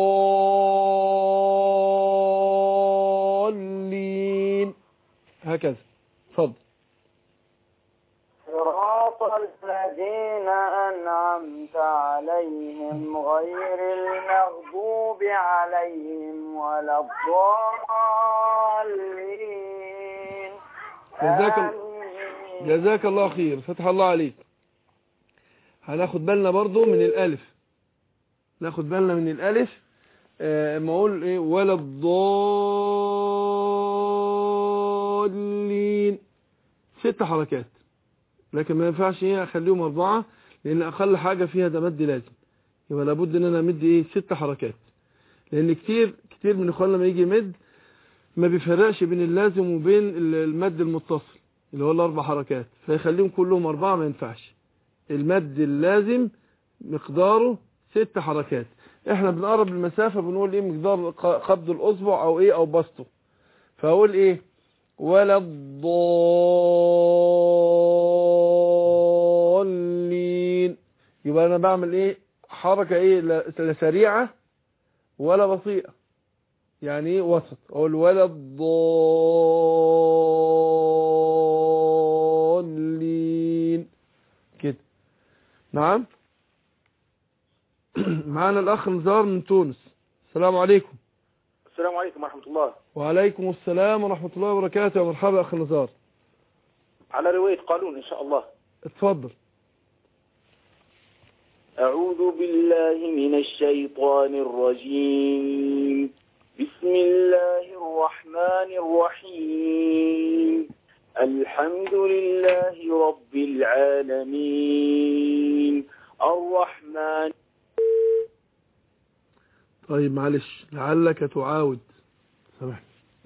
الضالين هكذا اتفضل صراط الذين أنعمت عليهم غير المغضوب عليهم ولا الضالين جزاك ال- آمين. جزاك الله خير فتح الله عليك هناخد بالنا برضو من الالف ناخد بالنا من الالف آه، اما اقول ايه ولا الضالين ست حركات لكن ما ينفعش ايه اخليهم اربعة لان اقل حاجة فيها ده مد لازم يبقى لابد ان انا امد ايه ست حركات لان كتير كتير من اخواننا لما يجي يمد ما بيفرقش بين اللازم وبين ال- المد المتصل اللي هو الاربع حركات فيخليهم كلهم اربعة ما ينفعش المد اللازم مقداره ست حركات احنا بنقرب المسافة بنقول ايه مقدار ق- قبض الاصبع او ايه او بسطه فاقول ايه ولا الضالين يبقى انا بعمل ايه حركة ايه لا لا سريعة ولا بطيئة يعني ايه وسط اقول ولا الضالين كده نعم معانا الاخ نزار من تونس السلام عليكم السلام عليكم ورحمة الله وعليكم السلام ورحمة الله وبركاته يا مرحبا اخ نزار على رواية قانون إن شاء الله اتفضل أعوذ بالله من الشيطان الرجيم بسم الله الرحمن الرحيم الحمد لله رب العالمين الرحمن طيب معلش لعلك تعاود سامحني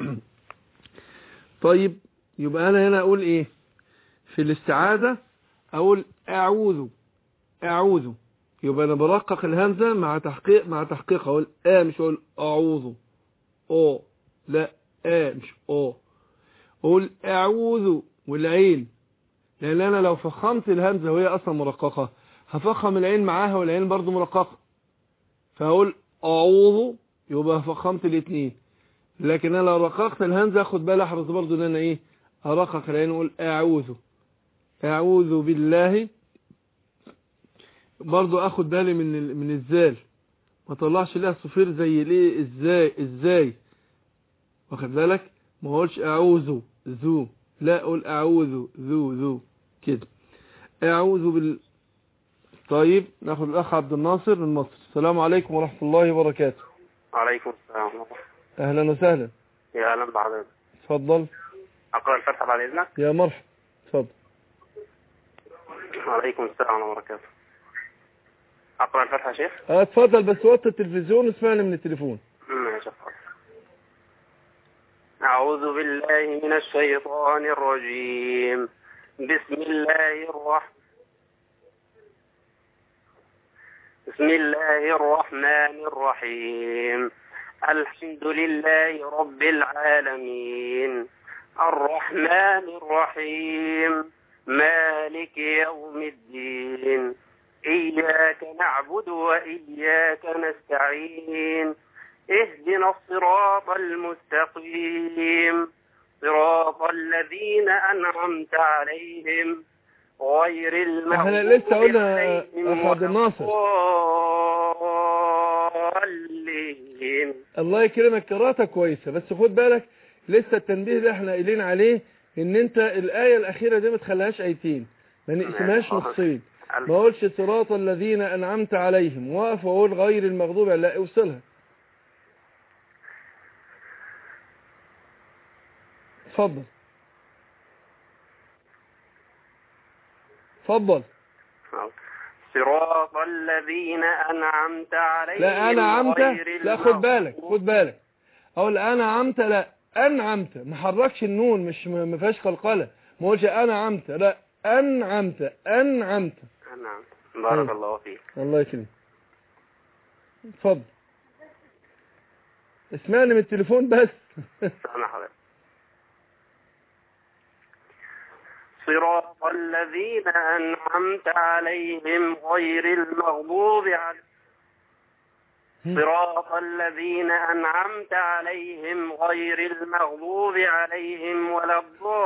طيب يبقى انا هنا اقول ايه في الاستعاذة اقول اعوذ اعوذ يبقى انا برقق الهمزة مع تحقيق مع تحقيق اقول ا مش اقول اعوذ او لا ا مش او اقول اعوذ والعين لان انا لو فخمت الهمزة وهي اصلا مرققة هفخم العين معاها والعين برضو مرققة فاقول اعوذ يبقى فخمت الاثنين لكن انا لو رققت الهمزه اخد بالي احرص برضو ان انا ايه ارقق العين واقول اعوذ اعوذ بالله برضو اخد بالي من ال- من الزال ما طلعش لها صفير زي الايه ازاي ازاي واخد بالك ما اقولش اعوذ ذو لا اقول اعوذ ذو ذو كده اعوذ بال طيب ناخد الاخ عبد الناصر من مصر السلام عليكم ورحمة الله وبركاته وعليكم السلام ورحمة الله اهلا وسهلا يا أهلا بحضرتك اتفضل أقرأ الفتحة بعد إذنك يا مرحبا اتفضل وعليكم السلام ورحمة الله وبركاته أقرأ الفتحة يا شيخ اه، اتفضل بس وطي التلفزيون واسمعني من التليفون ماشي اتفضل. أعوذ بالله من الشيطان الرجيم بسم الله الرحمن بسم الله الرحمن الرحيم الحمد لله رب العالمين الرحمن الرحيم مالك يوم الدين إياك نعبد وإياك نستعين اهدنا الصراط المستقيم صراط الذين أنعمت عليهم غير المغضوب احنا لسه قلنا عليهم أخ عبد ولا الناصر. الضالين الله يكرمك قراءتك كويسة بس خد بالك لسه التنبيه اللي احنا قايلين عليه ان انت الآية الأخيرة دي ما تخليهاش آيتين ما نقسمهاش نصين ما اقولش صراط الذين أنعمت عليهم واقف واقول غير المغضوب عليهم. لا اوصلها اتفضل اتفضل صراط الذين أنعمت عليهم لا انا عمت غير لا خد بالك المغضوب خد بالك اقول انا عمت لا ان عمت ما حركش النون مش ما فيهاش قلقله ما اقولش انا عمت لا ان عمت ان عمت نعم بارك أيوة. الله فيك الله يكرمك اتفضل اسمعني من التليفون بس سامح حضرتك صراط الذين أنعمت عليهم غير المغضوب عليهم صراط الذين أنعمت عليهم غير المغضوب عليهم ولا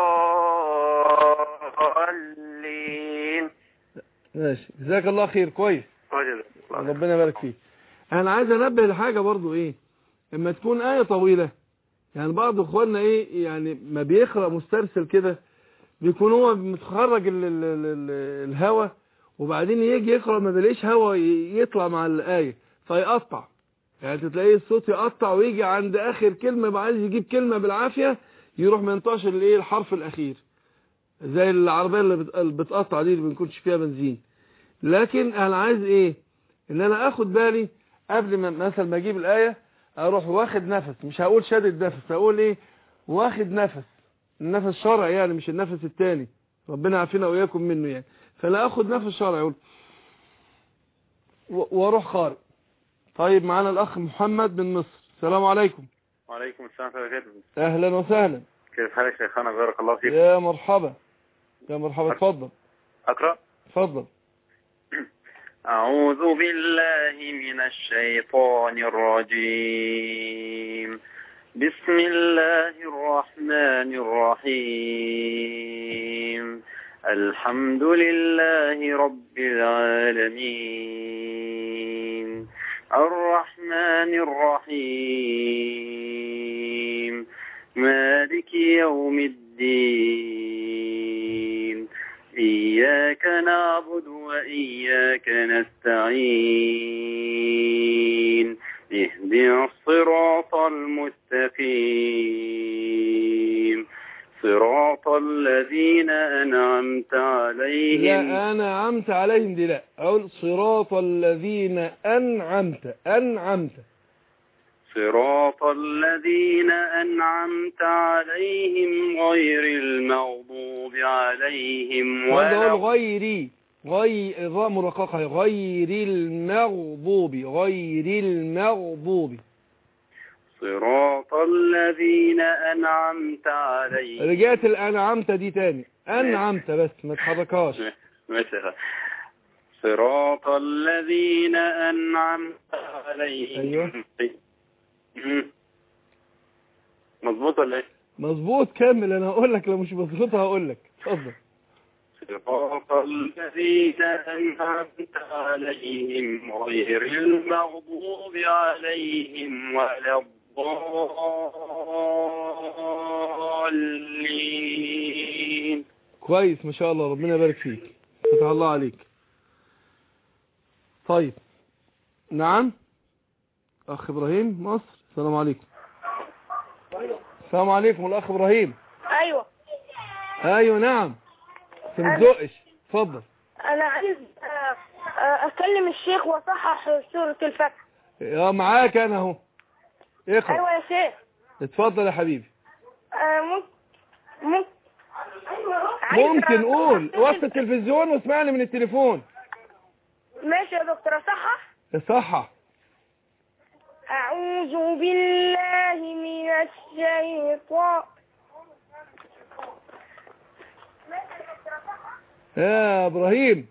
الضالين ماشي جزاك الله خير كويس وجزاك الله خير. ربنا يبارك فيك انا عايز انبه لحاجه برضو ايه اما تكون ايه طويله يعني بعض اخواننا ايه يعني ما بيقرا مسترسل كده بيكون هو متخرج ال ال ال ال الهوا وبعدين يجي يقرا ما بيلاقيش هوا ي- يطلع مع الايه فيقطع يعني تلاقيه الصوت يقطع ويجي عند اخر كلمه يبقى عايز يجيب كلمه بالعافيه يروح ما ينطقش الايه الحرف الاخير زي العربيه اللي بت- اللي بتقطع دي اللي ما بيكونش فيها بنزين لكن انا عايز ايه ان انا اخد بالي قبل ما مثلا ما اجيب الايه اروح واخد نفس مش هقول شادد نفس هقول ايه واخد نفس النفس شرعي يعني مش النفس التاني ربنا يعافينا واياكم منه يعني فلا اخد نفس شرعي اقول و- واروح خارج طيب معانا الاخ محمد من مصر السلام عليكم وعليكم السلام ورحمة الله وبركاته اهلا وسهلا كيف حالك شيخنا بارك الله فيك يا مرحبا يا مرحبا اتفضل أقرأ اتفضل أعوذ بالله من الشيطان الرجيم بسم الله الرحمن الرحيم الحمد لله رب العالمين الرحمن الرحيم مالك يوم الدين إياك نعبد وإياك نستعين اهدنا الصراط المستقيم صراط الذين أنعمت عليهم لا أنعمت عليهم دي لا أقول صراط الذين أنعمت أنعمت صراط الذين أنعمت عليهم غير المغضوب عليهم وأنا ولا أقول غيري غير الراء مرققة غير المغضوب غير المغضوب صراط الذين أنعمت عليهم رجعت الأنعمت دي تاني أنعمت بس ما تحركهاش ماشي يا أخي. صراط الذين أنعمت عليهم أيوه. مم. مظبوط ولا ايه؟ مظبوط كمل أنا هقول لك لو مش مظبوطة هقول لك اتفضل صراط الذين أنعمت عليهم غير المغضوب عليهم ولا الضالين كويس ما شاء الله ربنا يبارك فيك فتح الله عليك طيب نعم أخ إبراهيم مصر السلام عليكم السلام عليكم الأخ إبراهيم ايوه أيوة نعم بس ما تزقش اتفضل انا عايز آه، آه، اكلم الشيخ واصحح سورة الفتح يا معاك أنا أهو اقرأ ايوه يا شيخ اتفضل يا حبيبي آه، ممكن ممكن عايز ممكن قول أصحح وقت التلفزيون واسمعني من التليفون ماشي يا دكتور اصحح صحح أعوذ بالله من الشيطان يا إبراهيم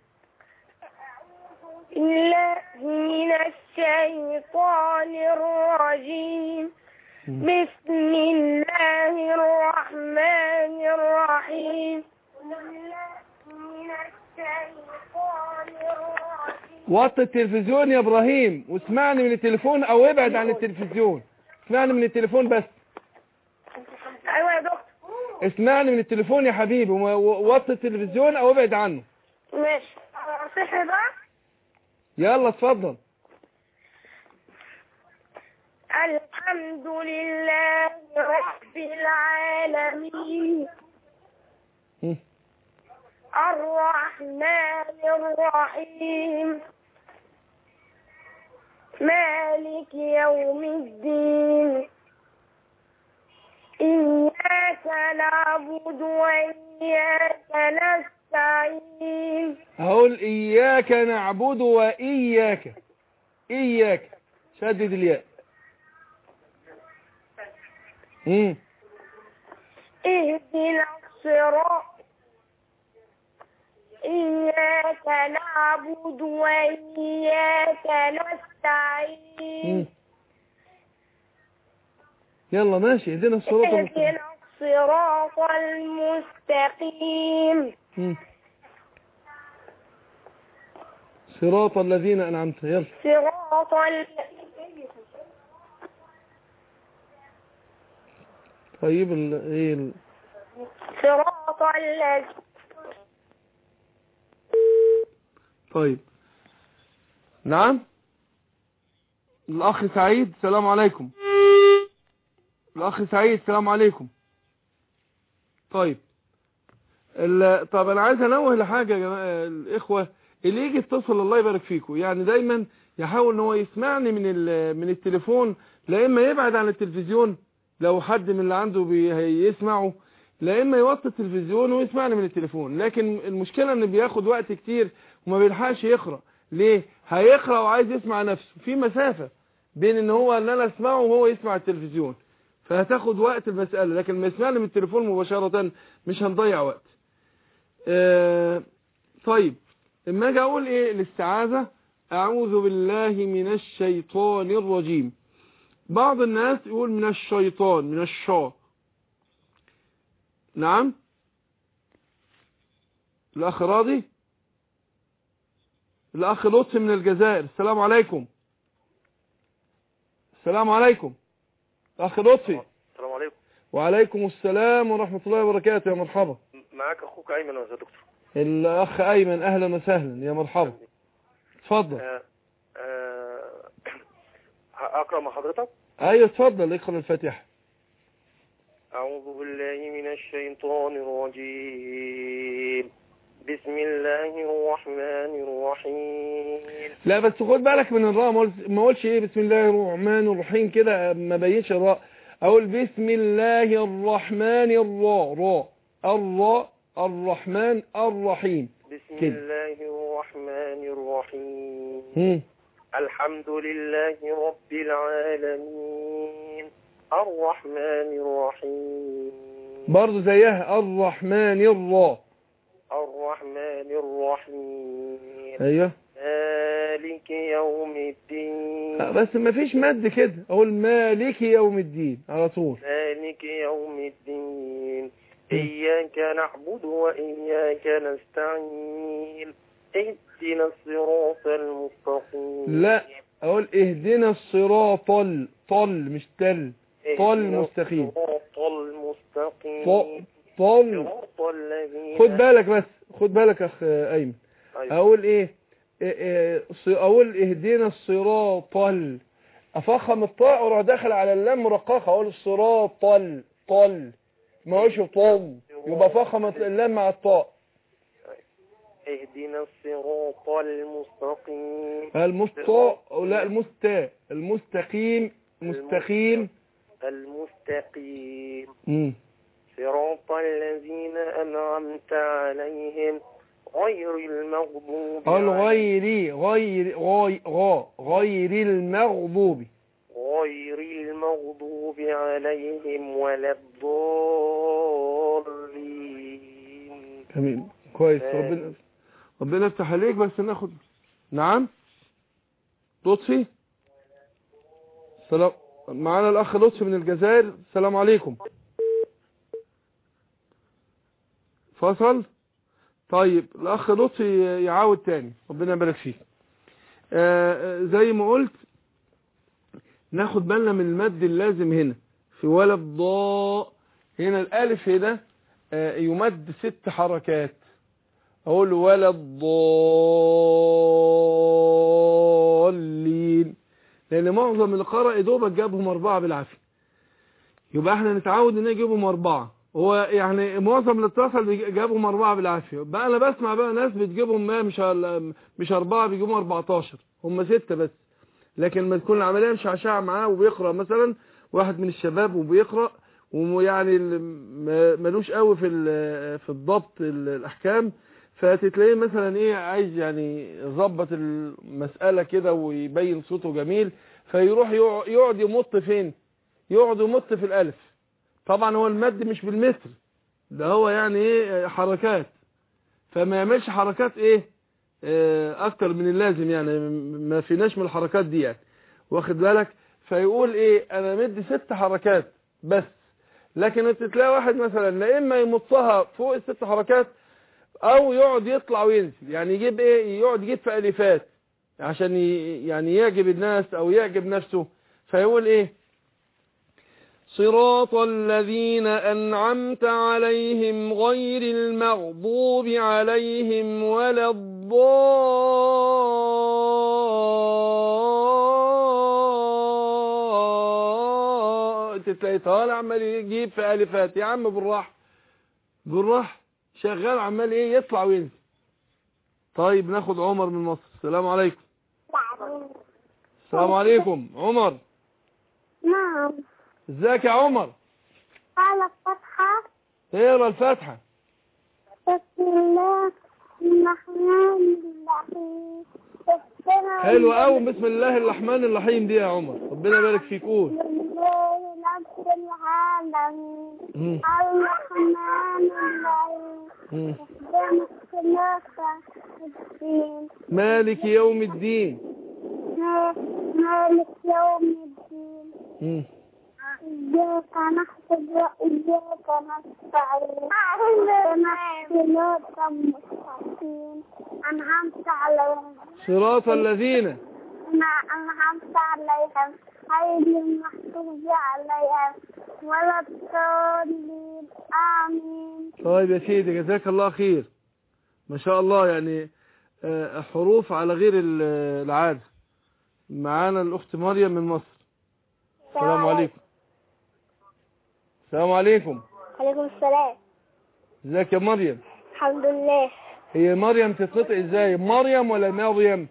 بالله من الشيطان الرجيم بسم الله الرحمن الرحيم من الشيطان الرجيم وطي التلفزيون يا إبراهيم واسمعني من التليفون أو ابعد عن التلفزيون اسمعني من التليفون بس أيوة يا دكتور اسمعني من التليفون يا حبيبي وما- ووطي التلفزيون أو ابعد عنه ماشي صحي بقى يلا اتفضل الحمد لله رب العالمين هم. الرحمن الرحيم مالك يوم الدين إياك نعبد وإياك نستعين هقول إياك نعبد وإياك إياك شدد الياء مم. اهدنا الصراط إياك نعبد وإياك مم. نستعين يلا ماشي اهدنا الصراط المستقيم اهدنا الصراط المستقيم مم. صراط الذين أنعمت يلا صراط ال... طيب ال... ايه ال... صراط الذي طيب نعم الأخ سعيد السلام عليكم الأخ سعيد السلام عليكم طيب ال... طب أنا عايز أنوه لحاجة يا جماعة الإخوة اللي يجي يتصل الله يبارك فيكم يعني دايما يحاول ان هو يسمعني من ال... من التليفون لا إما يبعد عن التلفزيون لو حد من اللي عنده بيسمعه لا إما يوطي التلفزيون ويسمعني من التليفون لكن المشكلة ان بياخد وقت كتير وما بيلحقش يقرأ ليه هيقرأ وعايز يسمع نفسه في مسافة بين ان هو ان انا اسمعه وهو يسمع التلفزيون فهتاخد وقت المسألة لكن ما يسمعني من التليفون مباشرة مش هنضيع وقت آه طيب اما اجي اقول ايه الاستعاذة اعوذ بالله من الشيطان الرجيم بعض الناس يقول من الشيطان من الشا نعم الاخ راضي الاخ لطفي من الجزائر السلام عليكم السلام عليكم الاخ لطفي السلام عليكم وعليكم السلام ورحمة الله وبركاته يا مرحبا معاك اخوك ايمن يا دكتور الاخ ايمن اهلا وسهلا يا مرحبا اتفضل آه، آه، اقرا مع حضرتك ايوه اتفضل اقرا الفاتحة أعوذ بالله من الشيطان الرجيم بسم الله الرحمن الرحيم لا بس خد بالك من الراء ما قلت- ما اقولش ايه بسم الله الرحمن الرحيم كده ما بينش الراء اقول بسم الله الرحمن الراء راء الراء الرحمن الرحيم بسم كده. الله الرحمن الرحيم هم. الحمد لله رب العالمين الرحمن الرحيم برضه زيها الرحمن الراء الرحمن الرحيم ايوه مالك يوم الدين آه، بس ما فيش مد كده اقول مالك يوم الدين على طول مالك يوم الدين إياك نعبد وإياك نستعين اهدنا الصراط المستقيم لا اقول اهدنا الصراط ال طل مش تل طل اهدنا مستقيم. الصراط المستقيم ط- طل صراط الذين خد بالك بس خد بالك يا اخ ايمن أيوة. اقول ايه إيه- إيه، ص- اقول اهدنا الصراط ال افخم الطاء واروح داخل على اللام مرققه اقول الصراط طل طل ما اقولش طل يبقى فخم اللام مع الطاء اهدنا الصراط المستقيم المسطاء أو لا المستا المستقيم مستقيم المستقيم مم. صراط الذين أنعمت عليهم غير المغضوب عليهم الغير غير غي غا غير المغضوب غير المغضوب عليهم ولا الضالين جميل كويس آه. ربنا ربنا يفتح عليك بس ناخد نعم لطفي السلام معانا الاخ لطفي من الجزائر السلام عليكم فصل طيب الاخ لطفي يعاود تاني ربنا يبارك فيك آه، آه، زي ما قلت ناخد بالنا من المد اللازم هنا في ولا الضاء هنا الالف هنا آه، يمد ست حركات اقول ولا الضالين لان معظم اللي قرأ يا دوبك جابهم اربعة بالعافية يبقى احنا نتعود ان نجيبهم اربعة هو يعني معظم اللي اتصل بيج- جابهم اربعة بالعافية بقى انا بسمع بقى ناس بتجيبهم ما مش ال- مش اربعة بيجيبهم 14 هم ستة بس لكن لما تكون العملية مش عشاء معاه وبيقرأ مثلا واحد من الشباب وبيقرأ ويعني ال- ما- ملوش قوي في ال- في الضبط ال- الاحكام فتتلاقيه مثلا ايه عايز يعني يظبط المسألة كده ويبين صوته جميل فيروح يقع- يقعد يمط فين يقعد يمط في الالف طبعا هو المد مش بالمتر ده هو يعني ايه حركات فما يعملش حركات ايه آه، اكتر من اللازم يعني م- ما فيناش من الحركات دي يعني واخد بالك فيقول ايه انا مدي ست حركات بس لكن انت تلاقي واحد مثلا لا اما يمطها فوق الست حركات او يقعد يطلع وينزل يعني يجيب ايه يقعد يجيب في الفات عشان ي- يعني يعجب الناس او يعجب نفسه فيقول ايه صراط الذين أنعمت عليهم غير المغضوب عليهم ولا الضال تتلاقي طالع عمال يجيب في ألفات يا عم بالراحة بالراحة شغال عمال ايه يطلع وينزل طيب ناخد عمر من مصر السلام عليكم السلام عليكم عمر نعم ازيك يا عمر قال الفتحة اقرا الفاتحة بسم الله الرحمن الرحيم اهدنا حلو قوي بسم الله الرحمن الرحيم دي يا عمر ربنا يبارك فيك قول لله رب العالمين مم. الرحمن الرحيم مم. اهدنا الصراط المستقيم مالك يوم الدين مالك يوم الدين مم. إياك نحسب وإياك نستعين اهدنا الصراط المستقيم أنعمت عليهم صراط الذين ما أنعمت عليهم غير المحسوب عليهم ولا الضالين آمين طيب يا سيدي جزاك الله خير ما شاء الله يعني آه، حروف على غير ال- العادة معانا الأخت مريم من مصر السلام عليكم السلام عليكم عليكم السلام ازيك يا مريم الحمد لله هي مريم تتنطق ازاي مريم ولا مريم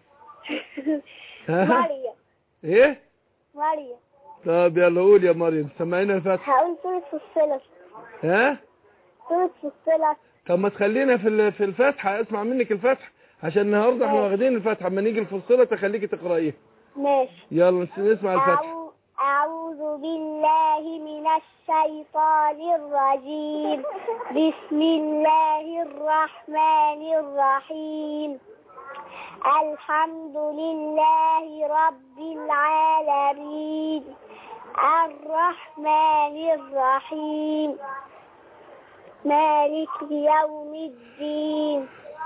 مريم ايه مريم طب يلا قول يا مريم سمعينا الفاتحة هقول سورة فصلت ها سورة فصلت طب ما تخلينا في ال- في الفاتحة اسمع منك الفاتحة عشان النهارده احنا ماشي. واخدين الفاتحة اما نيجي الفصلة تخليكي تقرأيها ماشي يلا نس- نسمع الفاتحة أعو- أعوذ بالله من الشيطان الرجيم بسم الله الرحمن الرحيم الحمد لله رب العالمين الرحمن الرحيم مالك يوم الدين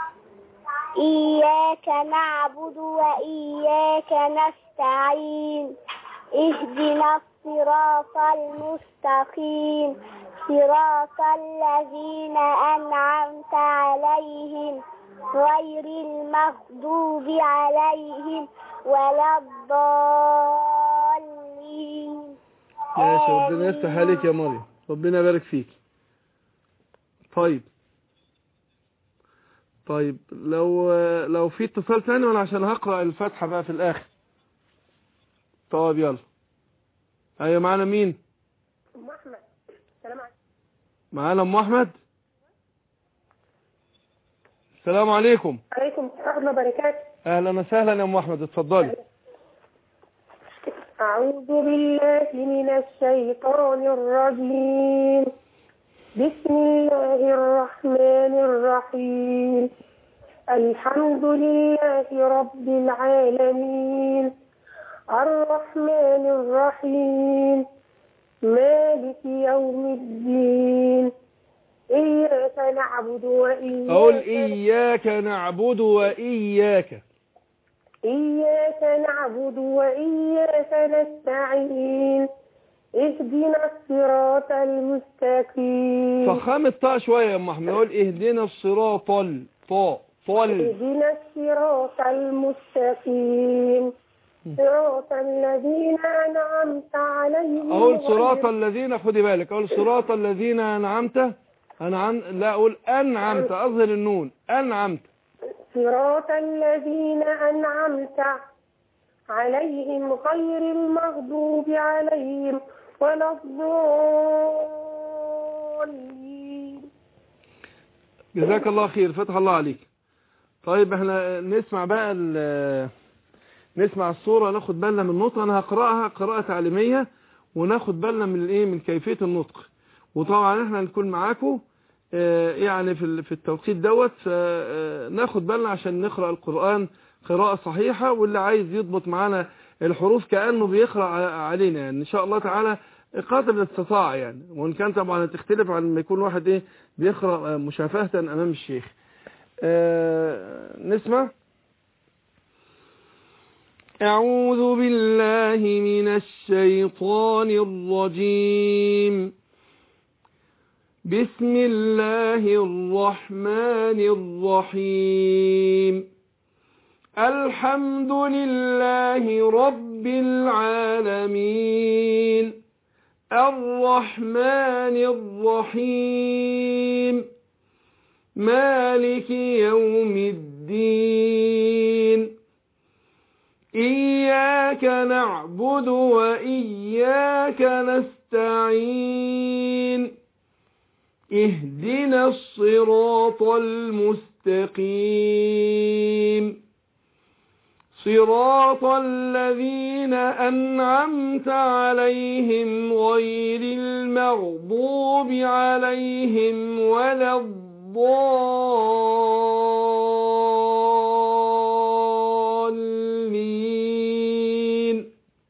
إياك نعبد وإياك نستعين اهدنا الصراط المستقيم صراط الذين أنعمت عليهم غير المغضوب عليهم ولا الضالين ماشي ربنا يفتح عليك يا مريم ربنا يبارك فيك طيب طيب لو لو في اتصال تاني وانا عشان هقرأ الفاتحة بقى في الآخر طيب يلا ايوه معانا مين أم أحمد سلام عليكم معانا ام احمد السلام عليكم عليكم ورحمة الله وبركاته اهلا وسهلا يا ام احمد اتفضلي أعوذ بالله من الشيطان الرجيم بسم الله الرحمن الرحيم الحمد لله رب العالمين الرحمن الرحيم مالك يوم الدين إياك نعبد وإياك اقول اياك نعبد واياك إياك نعبد وإياك نستعين اهدنا الصراط المستقيم فخام الطاء شوية يا ام احمد اقول اهدنا الصراط الطاء طال اهدنا الصراط المستقيم صراط الذين أنعمت عليهم اقول صراط غير- الذين خدي بالك اقول صراط الذين انعمت انعم لا اقول انعمت اظهر النون انعمت صراط الذين أنعمت عليهم غير المغضوب عليهم ولا الضالين جزاك الله خير فتح الله عليك طيب احنا نسمع بقى ال- نسمع الصورة ناخد بالنا من النطق انا هقرأها قراءة تعليمية وناخد بالنا من الايه من كيفية النطق وطبعا احنا نكون معاكم آه، يعني في ال- في التوقيت دوت فناخد بالنا عشان نقرأ القرآن قراءة صحيحة واللي عايز يضبط معانا الحروف كأنه بيقرأ ع- علينا يعني إن شاء الله تعالى قدر الاستطاع يعني وإن كان طبعا هتختلف عن لما يكون واحد إيه بيقرأ آه، مشافهة أمام الشيخ آه، نسمع أعوذ بالله من الشيطان الرجيم بسم الله الرحمن الرحيم الحمد لله رب العالمين الرحمن الرحيم مالك يوم الدين إياك نعبد وإياك نستعين اهدنا الصراط المستقيم صراط الذين أنعمت عليهم غير المغضوب عليهم ولا الضالين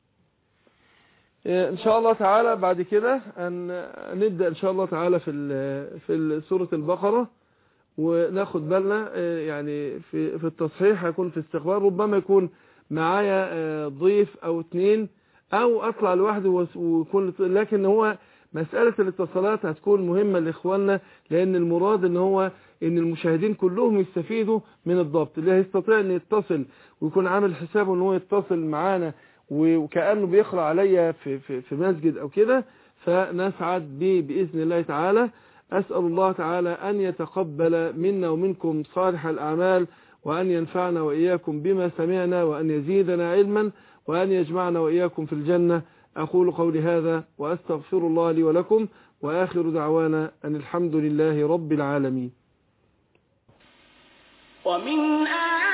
إن شاء الله تعالى بعد كده أن نبدأ إن شاء الله تعالى في ال- في ال- سورة البقرة وناخد بالنا آه، يعني في في التصحيح هيكون في استقبال ربما يكون معايا آه، ضيف أو اتنين أو أطلع لوحدي وس- ويكون لكن هو مسألة الاتصالات هتكون مهمة لإخواننا لأن المراد إن هو إن المشاهدين كلهم يستفيدوا من الضبط اللي هيستطيع إن يتصل ويكون عامل حسابه إن هو يتصل معانا و- وكأنه بيقرأ عليا في, في, في مسجد أو كده فنسعد به بإذن الله تعالى أسأل الله تعالى أن يتقبل منا ومنكم صالح الأعمال وأن ينفعنا وإياكم بما سمعنا وأن يزيدنا علما وأن يجمعنا وإياكم في الجنة أقول قولي هذا وأستغفر الله لي ولكم وآخر دعوانا أن الحمد لله رب العالمين ومن آياته